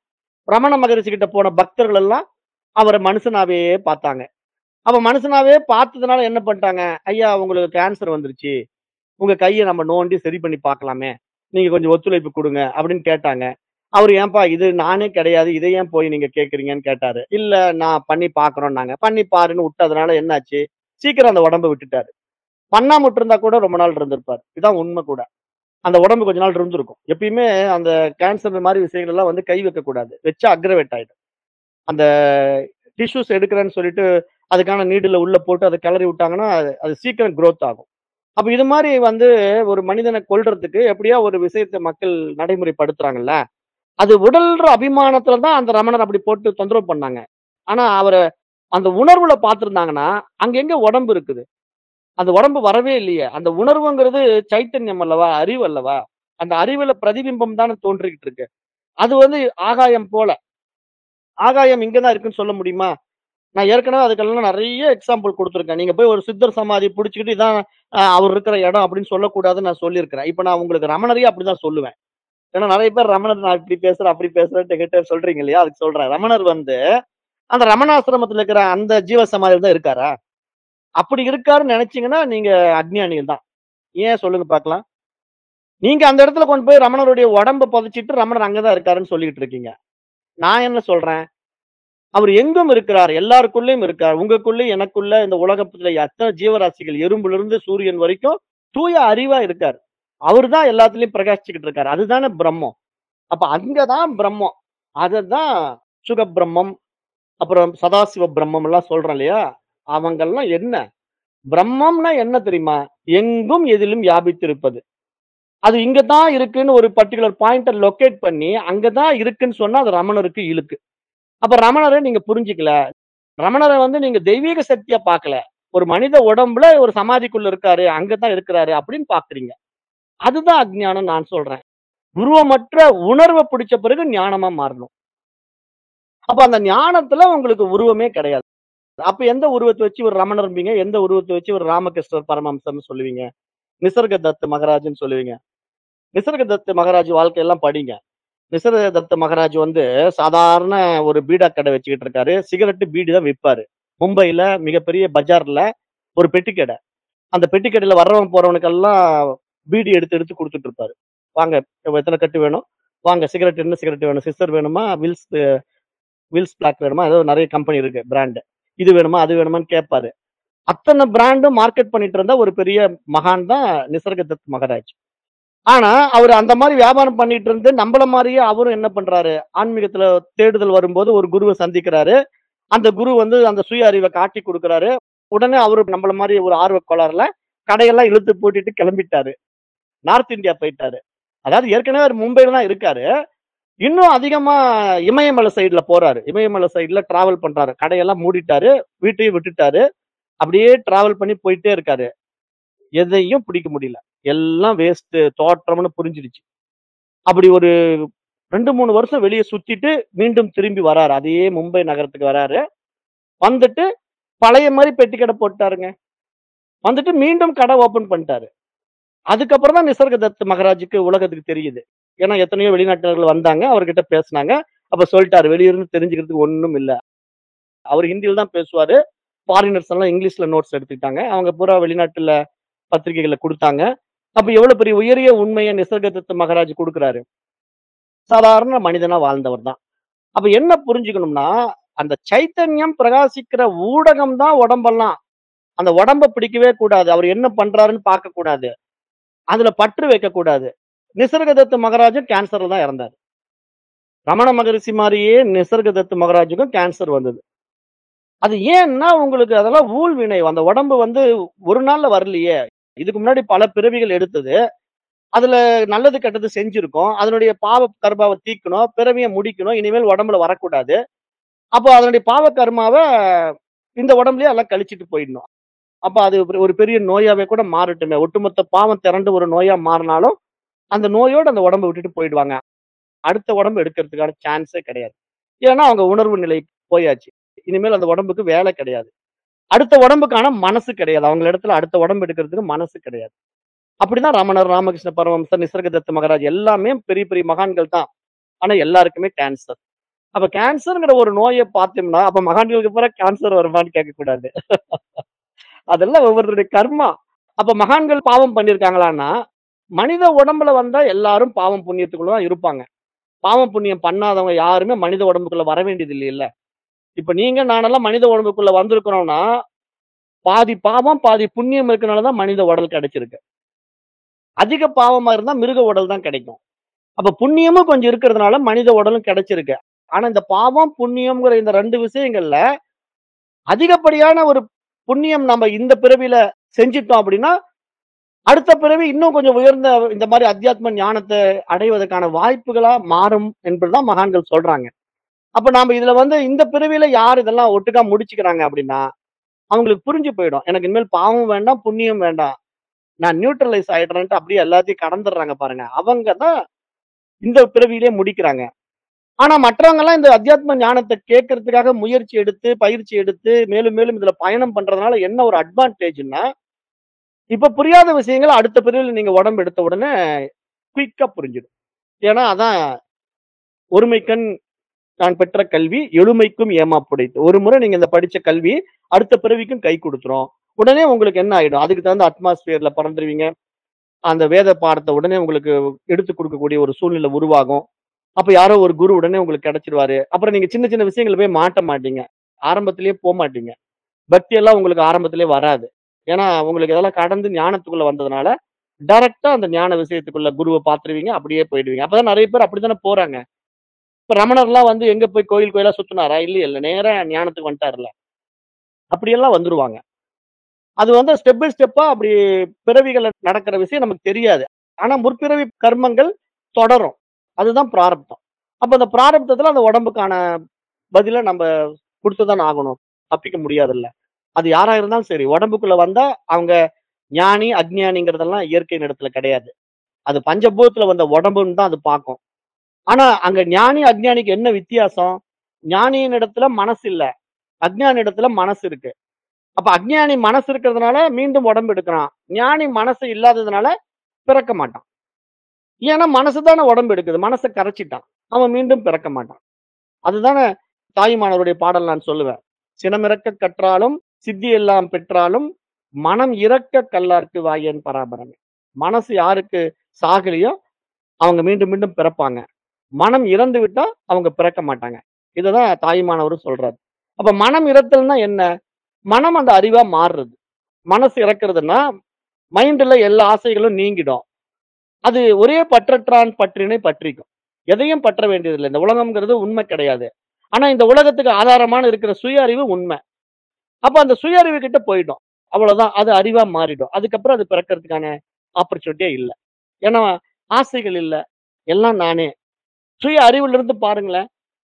ரமண மகரிஷி கிட்ட போன பக்தர்கள் எல்லாம் அவரை மனுஷனாவே பார்த்தாங்க அப்ப மனுஷனாவே பார்த்ததுனால என்ன பண்ணிட்டாங்க ஐயா உங்களுக்கு கேன்சர் வந்துருச்சு உங்க கையை நம்ம நோண்டி சரி பண்ணி பார்க்கலாமே நீங்க கொஞ்சம் ஒத்துழைப்பு கொடுங்க அப்படின்னு கேட்டாங்க அவர் ஏன்பா இது நானே கிடையாது இதை ஏன் போய் நீங்க கேக்குறீங்கன்னு கேட்டாரு இல்ல நான் பண்ணி பாக்குறோம்னாங்க பண்ணி பாருன்னு விட்டதுனால என்னாச்சு சீக்கிரம் அந்த உடம்ப விட்டுட்டாரு பண்ணாம இருந்தா கூட ரொம்ப நாள் இருந்திருப்பார் இதான் உண்மை கூட அந்த உடம்பு கொஞ்ச நாள் இருந்திருக்கும் எப்பயுமே அந்த கேன்சர் மாதிரி விஷயங்கள் எல்லாம் வந்து கை வைக்க கூடாது வச்சா அக்ரவேட் ஆயிடும் அந்த டிஷ்யூஸ் எடுக்கிறேன்னு சொல்லிட்டு அதுக்கான நீடில் உள்ள போட்டு அதை கிளறி விட்டாங்கன்னா அது அது சீக்கிரம் growth ஆகும் அப்ப இது மாதிரி வந்து ஒரு மனிதனை கொல்றதுக்கு எப்படியா ஒரு விஷயத்தை மக்கள் நடைமுறைப்படுத்துறாங்கல்ல அது உடல்ற அபிமானத்துல தான் அந்த ரமணர் அப்படி போட்டு தொந்தரவு பண்ணாங்க ஆனா அவரை அந்த உணர்வுல பார்த்திருந்தாங்கன்னா அங்க எங்க உடம்பு இருக்குது அந்த உடம்பு வரவே இல்லையே அந்த உணர்வுங்கிறது சைத்தன்யம் அல்லவா அறிவு அல்லவா அந்த அறிவுல பிரதிபிம்பம் தானே தோன்றிக்கிட்டு இருக்கு அது வந்து ஆகாயம் போல ஆகாயம் இங்கதான் இருக்குன்னு சொல்ல முடியுமா நான் ஏற்கனவே அதுக்கெல்லாம் நிறைய எக்ஸாம்பிள் கொடுத்துருக்கேன் நீங்க போய் ஒரு சித்தர் சமாதி பிடிச்சிக்கிட்டு இதான் அஹ், அவர் இருக்கிற இடம் அப்படின்னு சொல்லக்கூடாதுன்னு நான் சொல்லியிருக்கிறேன் இப்ப நான் உங்களுக்கு ரமணரையே அப்படிதான் சொல்லுவேன் ஏன்னா நிறைய பேர் ரமணர் நான் இப்படி பேசுறேன் அப்படி பேசுறேன் கிட்ட சொல்றீங்க இல்லையா அதுக்கு சொல்றேன் ரமணர் வந்து அந்த ரமணாசிரமத்துல இருக்கிற அந்த ஜீவ சமாதியில் தான் இருக்காரா அப்படி இருக்காருன்னு நினைச்சீங்கன்னா நீங்க அஜ்ஞானிகள் தான் ஏன் சொல்லுங்க பார்க்கலாம் நீங்க அந்த இடத்துல கொண்டு போய் ரமணருடைய உடம்ப புதைச்சிட்டு ரமணர் அங்கதான் இருக்காருன்னு சொல்லிட்டு இருக்கீங்க நான் என்ன சொல்றேன் அவர் எங்கும் இருக்கிறார் எல்லாருக்குள்ளேயும் இருக்கார் உங்களுக்குள்ளே எனக்குள்ள இந்த உலகத்துல எத்தனை ஜீவராசிகள் எறும்புல இருந்து சூரியன் வரைக்கும் தூய அறிவா இருக்கார் அவர் தான் எல்லாத்துலயும் பிரகாசிச்சுக்கிட்டு இருக்காரு அதுதானே பிரம்மம் அப்ப அங்கதான் பிரம்மம் அததான் சுக பிரம்மம் அப்புறம் சதாசிவ பிரம்மம் எல்லாம் சொல்றோம் இல்லையா அவங்கெல்லாம் என்ன பிரம்மம்னா என்ன தெரியுமா எங்கும் எதிலும் வியாபித்திருப்பது அது இங்கதான் இருக்குன்னு ஒரு பர்டிகுலர் பாயிண்ட லொகேட் பண்ணி அங்கதான் இருக்குன்னு சொன்னா அது ரமணருக்கு இழுக்கு அப்ப ரமணரை நீங்க புரிஞ்சுக்கல ரமணரை வந்து நீங்க தெய்வீக சக்தியா பார்க்கல ஒரு மனித உடம்புல ஒரு சமாதிக்குள்ள இருக்காரு அங்கதான் இருக்கிறாரு அப்படின்னு பாக்குறீங்க அதுதான் அஜ்ஞானம் நான் சொல்றேன் உருவமற்ற உணர்வை பிடிச்ச பிறகு ஞானமா மாறணும் அப்ப அந்த ஞானத்துல உங்களுக்கு உருவமே கிடையாது அப்ப எந்த உருவத்தை வச்சு ஒரு ரமணர்ம்பீங்க எந்த உருவத்தை வச்சு ஒரு ராமகிருஷ்ணர் பரமஹம்சர்னு சொல்லுவீங்க நிசர்க தத் மகராஜ்னு சொல்லுவீங்க நிசர்க தத் மகராஜ் வாழ்க்கையெல்லாம் படிங்க நிசர்க தத் மகராஜ் வந்து சாதாரண ஒரு பீடா கடை வச்சுக்கிட்டு இருக்காரு சிகரெட்டு பீடி தான் விற்பாரு மும்பைல மிகப்பெரிய பஜார்ல ஒரு பெட்டி கடை அந்த பெட்டி கடையில வர்றவன் போறவனுக்கெல்லாம் பீடி எடுத்து எடுத்து கொடுத்துட்டு இருப்பாரு வாங்க எத்தனை கட்டு வேணும் வாங்க சிகரெட் என்ன சிகரெட் வேணும் சிஸ்டர் வேணுமா வில்ஸ் வில்ஸ் பிளாக் வேணுமா ஏதோ நிறைய கம்பெனி இருக்கு பிராண்டு இது வேணுமா அது வேணுமான்னு கேட்பாரு அத்தனை பிராண்டும் மார்க்கெட் பண்ணிட்டு இருந்த ஒரு பெரிய மகான் தான் நிசர்க தத் மகராஜ் ஆனா அவர் அந்த மாதிரி வியாபாரம் பண்ணிட்டு இருந்து நம்மள மாதிரியே அவரும் என்ன பண்றாரு ஆன்மீகத்துல தேடுதல் வரும்போது ஒரு குருவை சந்திக்கிறாரு அந்த குரு வந்து அந்த சுய அறிவை காட்டி கொடுக்கறாரு உடனே அவரு நம்மள மாதிரி ஒரு ஆர்வ கோளாறுல கடையெல்லாம் இழுத்து பூட்டிட்டு கிளம்பிட்டாரு நார்த் இந்தியா போயிட்டாரு அதாவது ஏற்கனவே அவர் மும்பைல தான் இருக்காரு இன்னும் அதிகமா இமயமலை சைடுல போறாரு இமயமலை சைடுல டிராவல் பண்றாரு கடையெல்லாம் மூடிட்டாரு வீட்டையும் விட்டுட்டாரு அப்படியே டிராவல் பண்ணி போயிட்டே இருக்காரு எதையும் பிடிக்க முடியல எல்லாம் வேஸ்ட் தோற்றம்னு புரிஞ்சிடுச்சு அப்படி ஒரு ரெண்டு மூணு வருஷம் வெளியே சுத்திட்டு மீண்டும் திரும்பி வராரு அதே மும்பை நகரத்துக்கு வராரு வந்துட்டு பழைய மாதிரி பெட்டி கடை போட்டாருங்க வந்துட்டு மீண்டும் கடை ஓபன் பண்ணிட்டாரு அதுக்கப்புறம் தான் நிசர்க தத் மகராஜுக்கு உலகத்துக்கு தெரியுது ஏன்னா எத்தனையோ வெளிநாட்டினர்கள் வந்தாங்க அவர்கிட்ட பேசுனாங்க அப்ப சொல்லிட்டாரு வெளியிருந்து தெரிஞ்சுக்கிறதுக்கு ஒண்ணும் இல்ல அவர் ஹிந்தியில் தான் பேசுவாரு ஃபாரினர்ஸ் எல்லாம் இங்கிலீஷ்ல நோட்ஸ் எடுத்துக்கிட்டாங்க அவங்க பூரா வெளிநாட்டுல பத்திரிகைகளை கொடுத்தாங்க அப்ப எவ்வளவு பெரிய உயரிய உண்மையை நிசர்க தத் மகராஜ் கொடுக்குறாரு சாதாரண மனிதனா வாழ்ந்தவர் தான் அப்ப என்ன புரிஞ்சுக்கணும்னா அந்த சைத்தன்யம் பிரகாசிக்கிற ஊடகம் தான் உடம்பெல்லாம் அந்த உடம்ப பிடிக்கவே கூடாது அவர் என்ன பண்றாருன்னு பார்க்க கூடாது அதுல பற்று வைக்க கூடாது நிசர்கதத்து மகராஜும் கேன்சர்ல தான் இறந்தார் ரமண மகரிஷி மாதிரியே நிசர்கதத்து மகராஜுக்கும் கேன்சர் வந்தது அது ஏன்னா உங்களுக்கு அதெல்லாம் ஊழ் வினை அந்த உடம்பு வந்து ஒரு நாள்ல வரலையே இதுக்கு முன்னாடி பல பிறவிகள் எடுத்தது அதுல நல்லது கெட்டது செஞ்சிருக்கோம் அதனுடைய பாவ கர்மாவை தீக்கணும் பிறவியை முடிக்கணும் இனிமேல் உடம்புல வரக்கூடாது அப்போ அதனுடைய பாவ கர்மாவை இந்த உடம்புலயே எல்லாம் கழிச்சிட்டு போயிடணும் அப்ப அது ஒரு- ஒரு பெரிய நோயாவே கூட மாறட்டுமே ஒட்டுமொத்த பாவம் திரண்டு ஒரு நோயா மாறினாலும் அந்த நோயோட அந்த உடம்பை விட்டுட்டு போயிடுவாங்க அடுத்த உடம்பு எடுக்கிறதுக்கான சான்ஸே கிடையாது ஏன்னா அவங்க உணர்வு நிலை போயாச்சு இனிமேல் அந்த உடம்புக்கு வேலை கிடையாது அடுத்த உடம்புக்கான மனசு கிடையாது அவங்க இடத்துல அடுத்த உடம்பு எடுக்கிறதுக்கு மனசு கிடையாது அப்படிதான் ரமணர் ராமகிருஷ்ண பரமஹம்சர் நிசர்கதத்த மகராஜ் எல்லாமே பெரிய பெரிய மகான்கள் தான் ஆனா எல்லாருக்குமே கேன்சர் அப்ப கேன்சர்ங்கிற ஒரு நோயை பார்த்தோம்னா அப்ப மகான்களுக்கு பூரா கேன்சர் வருமான்னு கேட்க கூடாது அதெல்லாம் ஒவ்வொருத்தருடைய கர்மா அப்ப மகான்கள் பாவம் பண்ணிருக்காங்களான்னா மனித உடம்புல வந்தா எல்லாரும் பாவம் புண்ணியத்துக்குள்ள தான் இருப்பாங்க பாவம் புண்ணியம் பண்ணாதவங்க யாருமே மனித உடம்புக்குள்ள வர வேண்டியது இல்லைல்ல இப்ப நீங்க நானெல்லாம் மனித உடம்புக்குள்ள வந்திருக்கிறோம்னா பாதி பாவம் பாதி புண்ணியம் இருக்கனாலதான் மனித உடல் கிடைச்சிருக்கு அதிக பாவமா இருந்தா மிருக உடல் தான் கிடைக்கும் அப்ப புண்ணியமும் கொஞ்சம் இருக்கிறதுனால மனித உடலும் கிடைச்சிருக்கு ஆனா இந்த பாவம் புண்ணியம்ங்கிற இந்த ரெண்டு விஷயங்கள்ல அதிகப்படியான ஒரு புண்ணியம் நம்ம இந்த பிறவியில செஞ்சிட்டோம் அப்படின்னா அடுத்த பிறவி இன்னும் கொஞ்சம் உயர்ந்த இந்த மாதிரி அத்தியாத்ம ஞானத்தை அடைவதற்கான வாய்ப்புகளா மாறும் என்பதுதான் மகான்கள் சொல்றாங்க அப்ப நாம இதுல வந்து இந்த பிறவியில யார் இதெல்லாம் ஒட்டுக்கா முடிச்சுக்கிறாங்க அப்படின்னா அவங்களுக்கு புரிஞ்சு போயிடும் எனக்கு இனிமேல் பாவம் வேண்டாம் புண்ணியம் வேண்டாம் நான் நியூட்ரலைஸ் ஆயிடுறேன்ட்டு அப்படியே எல்லாத்தையும் கடந்துடுறாங்க பாருங்க அவங்க தான் இந்த பிறவியிலே முடிக்கிறாங்க ஆனா மற்றவங்க எல்லாம் இந்த அத்தியாத்ம ஞானத்தை கேட்கறதுக்காக முயற்சி எடுத்து பயிற்சி எடுத்து மேலும் மேலும் இதுல பயணம் பண்றதுனால என்ன ஒரு அட்வான்டேஜ்னா இப்ப புரியாத விஷயங்கள் அடுத்த பிரிவில் நீங்க உடம்பு எடுத்த உடனே குயிக்கா புரிஞ்சிடும் ஏன்னா அதான் ஒருமைக்கண் நான் பெற்ற கல்வி எழுமைக்கும் ஏமாப்புடைத்து ஒரு முறை நீங்க இந்த படிச்ச கல்வி அடுத்த பிறவிக்கும் கை கொடுத்துரும் உடனே உங்களுக்கு என்ன ஆயிடும் அதுக்கு தகுந்த அட்மாஸ்பியர்ல பறந்துருவீங்க அந்த வேத பாடத்தை உடனே உங்களுக்கு எடுத்து கொடுக்கக்கூடிய ஒரு சூழ்நிலை உருவாகும் அப்ப யாரோ ஒரு குரு உடனே உங்களுக்கு கிடைச்சிருவாரு அப்புறம் நீங்க சின்ன சின்ன விஷயங்களை போய் மாட்ட மாட்டீங்க ஆரம்பத்திலேயே போக மாட்டீங்க பக்தி எல்லாம் உங்களுக்கு ஆரம்பத்திலே வராது ஏன்னா உங்களுக்கு இதெல்லாம் கடந்து ஞானத்துக்குள்ள வந்ததுனால டைரக்டா அந்த ஞான விஷயத்துக்குள்ள குருவை பாத்துருவீங்க அப்படியே போயிடுவீங்க அப்பதான் நிறைய பேர் அப்படித்தானே போறாங்க இப்ப ரமணர்லாம் வந்து எங்க போய் கோயில் கோயிலா சுத்தினாரா இல்லையா இல்ல நேரா ஞானத்துக்கு வந்துட்டாருல அப்படியெல்லாம் வந்துருவாங்க அது வந்து ஸ்டெப் பை ஸ்டெப்பா அப்படி பிறவிகள் நடக்கிற விஷயம் நமக்கு தெரியாது ஆனா முற்பிறவி கர்மங்கள் தொடரும் அதுதான் பிராரப்தம் அப்ப அந்த பிராரப்தத்துல அந்த உடம்புக்கான பதில நம்ம கொடுத்துதான் ஆகணும் தப்பிக்க முடியாதுல்ல அது யாரா இருந்தாலும் சரி உடம்புக்குள்ள வந்தா அவங்க ஞானி அஜ்ஞானிங்கிறதெல்லாம் இயற்கை இடத்துல கிடையாது அது பஞ்சபூதத்துல வந்த உடம்புன்னு தான் அது பார்க்கும் ஆனா அங்க ஞானி அஜ்ஞானிக்கு என்ன வித்தியாசம் ஞானியின் இடத்துல மனசு இல்ல அஜ்ஞானி இடத்துல மனசு இருக்கு அப்ப அஜ்ஞானி மனசு இருக்கிறதுனால மீண்டும் உடம்பு எடுக்கிறான் ஞானி மனசு இல்லாததுனால பிறக்க மாட்டான் ஏன்னா மனசு தானே உடம்பு எடுக்குது மனசை கரைச்சிட்டான் அவன் மீண்டும் பிறக்க மாட்டான் அதுதானே தாய்மானவருடைய பாடல் நான் சொல்லுவேன் சினமிறக்க கற்றாலும் சித்தி எல்லாம் பெற்றாலும் மனம் இறக்க கல்லார்க்கு வாயன் பராபரமே மனசு யாருக்கு சாகலையோ அவங்க மீண்டும் மீண்டும் பிறப்பாங்க மனம் இறந்து விட்டா அவங்க பிறக்க மாட்டாங்க இதுதான் தாய்மானவரும் சொல்றாரு அப்ப மனம் இறத்தல்னா என்ன மனம் அந்த அறிவா மாறுறது மனசு இறக்குறதுன்னா மைண்ட்ல எல்லா ஆசைகளும் நீங்கிடும் அது ஒரே பற்றற்றான் பற்றினை பற்றிக்கும் எதையும் பற்ற வேண்டியதில்லை இந்த உலகம்ங்கிறது உண்மை கிடையாது ஆனா இந்த உலகத்துக்கு ஆதாரமான இருக்கிற சுய அறிவு உண்மை அப்ப அந்த சுய அறிவு கிட்ட போயிடும் அவ்வளவுதான் அது அறிவா மாறிடும் அதுக்கப்புறம் அது பிறக்கிறதுக்கான ஆப்பர்ச்சுனிட்டியே இல்லை ஏன்னா ஆசைகள் இல்லை எல்லாம் நானே சுய அறிவுல இருந்து பாருங்களேன்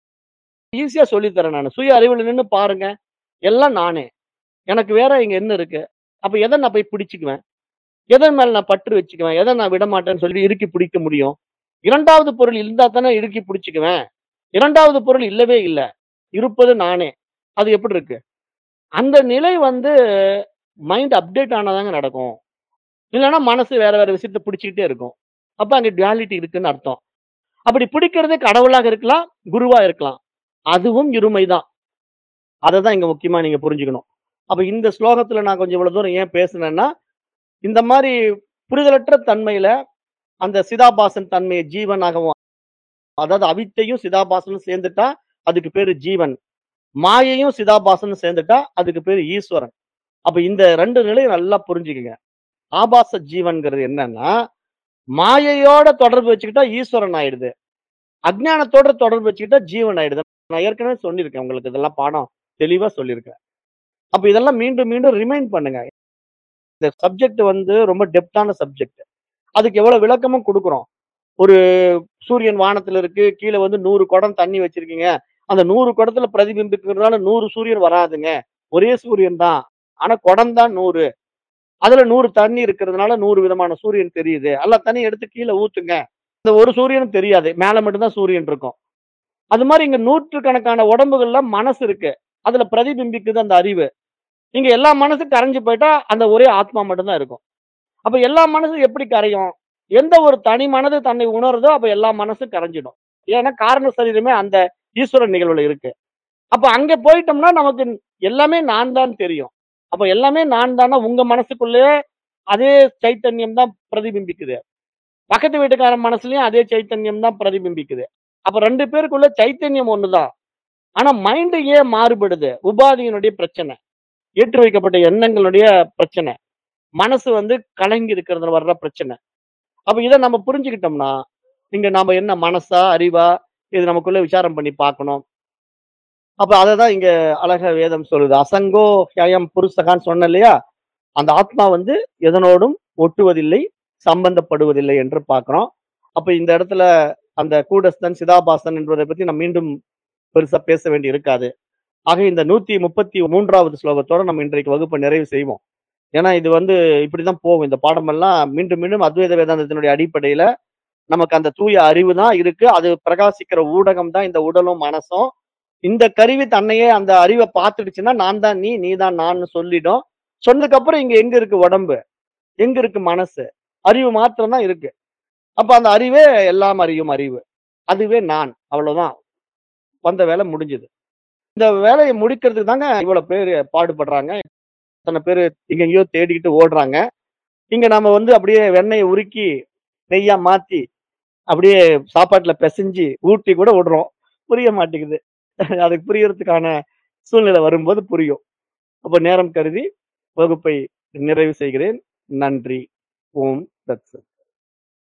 ஈஸியா சொல்லித்தரேன் நான் சுய அறிவுல நின்று பாருங்க எல்லாம் நானே எனக்கு வேற இங்க என்ன இருக்கு அப்ப எதை நான் போய் பிடிச்சுக்குவேன் எதன் மேல நான் பற்று வச்சுக்குவேன் எதை நான் விட மாட்டேன்னு சொல்லி இறுக்கி பிடிக்க முடியும் இரண்டாவது பொருள் இருந்தா தானே இறுக்கி பிடிச்சுக்குவேன் இரண்டாவது பொருள் இல்லவே இல்லை இருப்பது நானே அது எப்படி இருக்கு அந்த நிலை வந்து மைண்ட் அப்டேட் ஆனாதாங்க நடக்கும் இல்லைன்னா மனசு வேற வேற விஷயத்த பிடிச்சிக்கிட்டே இருக்கும் அப்ப அங்க டுவாலிட்டி இருக்குன்னு அர்த்தம் அப்படி பிடிக்கிறது கடவுளாக இருக்கலாம் குருவா இருக்கலாம் அதுவும் இருமைதான் அதை தான் இங்க முக்கியமா நீங்க புரிஞ்சுக்கணும் அப்ப இந்த ஸ்லோகத்துல நான் கொஞ்சம் இவ்வளவு தூரம் ஏன் பேசுனேன்னா இந்த மாதிரி புரிதலற்ற தன்மையில அந்த சிதாபாசன் தன்மையை ஜீவனாகவும் அதாவது அவித்தையும் சிதாபாசனும் சேர்ந்துட்டா அதுக்கு பேரு ஜீவன் மாயையும் சிதாபாசனும் சேர்ந்துட்டா அதுக்கு பேரு ஈஸ்வரன் அப்ப இந்த ரெண்டு நிலையும் நல்லா புரிஞ்சுக்குங்க ஆபாச ஜீவன்கிறது என்னன்னா மாயையோட தொடர்பு வச்சுக்கிட்டா ஈஸ்வரன் ஆயிடுது அஜ்ஞானத்தோட தொடர்பு வச்சுக்கிட்டா ஜீவன் ஆயிடுது நான் ஏற்கனவே சொல்லியிருக்கேன் உங்களுக்கு இதெல்லாம் பாடம் தெளிவா சொல்லியிருக்கேன் அப்ப இதெல்லாம் மீண்டும் மீண்டும் ரிமைண்ட் பண்ணுங்க இந்த சப்ஜெக்ட் வந்து ரொம்ப டெப்தான சப்ஜெக்ட் அதுக்கு எவ்வளவு விளக்கமும் கொடுக்குறோம் ஒரு சூரியன் வானத்துல இருக்கு கீழே வந்து நூறு குடம் தண்ணி வச்சிருக்கீங்க அந்த நூறு குடத்துல பிரதிபிம்பிக்கிறதுனால நூறு சூரியன் வராதுங்க ஒரே சூரியன் தான் ஆனா குடம் தான் நூறு அதுல நூறு தண்ணி இருக்கிறதுனால நூறு விதமான சூரியன் தெரியுது எல்லா தண்ணி எடுத்து கீழே ஊத்துங்க இந்த ஒரு சூரியனும் தெரியாது மேல மட்டும்தான் சூரியன் இருக்கும் அது மாதிரி இங்க நூற்றுக்கணக்கான உடம்புகள்ல மனசு இருக்கு அதுல பிரதிபிம்பிக்குது அந்த அறிவு இங்க எல்லா மனசும் கரைஞ்சு போயிட்டா அந்த ஒரே ஆத்மா மட்டும்தான் இருக்கும் அப்ப எல்லா மனசும் எப்படி கரையும் எந்த ஒரு தனி மனது தன்னை உணருதோ அப்ப எல்லா மனசும் கரைஞ்சிடும் ஏன்னா காரண சரீரமே அந்த ஈஸ்வரன் நிகழ்வுல இருக்கு அப்ப அங்க போயிட்டோம்னா நமக்கு எல்லாமே நான் தான் தெரியும் அப்ப எல்லாமே நான் தானா உங்க மனசுக்குள்ளேயே அதே சைத்தன்யம் தான் பிரதிபிம்பிக்குது பக்கத்து வீட்டுக்காரன் மனசுலயும் அதே சைத்தன்யம் தான் பிரதிபிம்பிக்குது அப்ப ரெண்டு பேருக்குள்ள சைத்தன்யம் ஒண்ணுதான் ஆனா மைண்டு ஏன் மாறுபடுது உபாதியினுடைய பிரச்சனை ஏற்றி வைக்கப்பட்ட எண்ணங்களுடைய பிரச்சனை மனசு வந்து கலங்கி இருக்கிறதுல வர்ற பிரச்சனை அப்ப இதை நம்ம புரிஞ்சுக்கிட்டோம்னா இங்க நாம என்ன மனசா அறிவா இது நமக்குள்ள விசாரம் பண்ணி பார்க்கணும் அப்ப அதை தான் இங்க அழக வேதம் சொல்லுது அசங்கோ ஹயம் புருஷகான்னு சொன்ன இல்லையா அந்த ஆத்மா வந்து எதனோடும் ஒட்டுவதில்லை சம்பந்தப்படுவதில்லை என்று பார்க்கிறோம் அப்ப இந்த இடத்துல அந்த கூடஸ்தன் சிதாபாசன் என்பதை பத்தி நம்ம மீண்டும் பெருசா பேச வேண்டி இருக்காது ஆக இந்த நூத்தி முப்பத்தி மூன்றாவது ஸ்லோகத்தோட நம்ம இன்றைக்கு வகுப்பை நிறைவு செய்வோம் ஏன்னா இது வந்து இப்படிதான் போகும் இந்த பாடமெல்லாம் மீண்டும் மீண்டும் அத்வைத வேதாந்தத்தினுடைய அடிப்படையில நமக்கு அந்த தூய அறிவு தான் இருக்கு அது பிரகாசிக்கிற ஊடகம் தான் இந்த உடலும் மனசும் இந்த கருவி தன்னையே அந்த அறிவை பார்த்துடுச்சுன்னா நான் தான் நீ நீ தான் நான் சொல்லிடும் சொன்னதுக்கு அப்புறம் இங்க எங்க இருக்கு உடம்பு எங்க இருக்கு மனசு அறிவு மாத்திரம் தான் இருக்கு அப்ப அந்த அறிவே எல்லாம் அறியும் அறிவு அதுவே நான் அவ்வளவுதான் வந்த வேலை முடிஞ்சது இந்த வேலையை முடிக்கிறதுக்கு தாங்க இவ்வளவு பேர் பாடுபடுறாங்க இத்தனை பேர் எங்கெங்கயோ தேடிக்கிட்டு ஓடுறாங்க இங்க நம்ம வந்து அப்படியே வெண்ணெயை உருக்கி நெய்யா மாத்தி அப்படியே சாப்பாட்டுல பிசைஞ்சு ஊட்டி கூட விடுறோம் புரிய மாட்டேங்குது அதுக்கு புரியறதுக்கான சூழ்நிலை வரும்போது புரியும் அப்ப நேரம் கருதி வகுப்பை நிறைவு செய்கிறேன் நன்றி ஓம் தத்சத்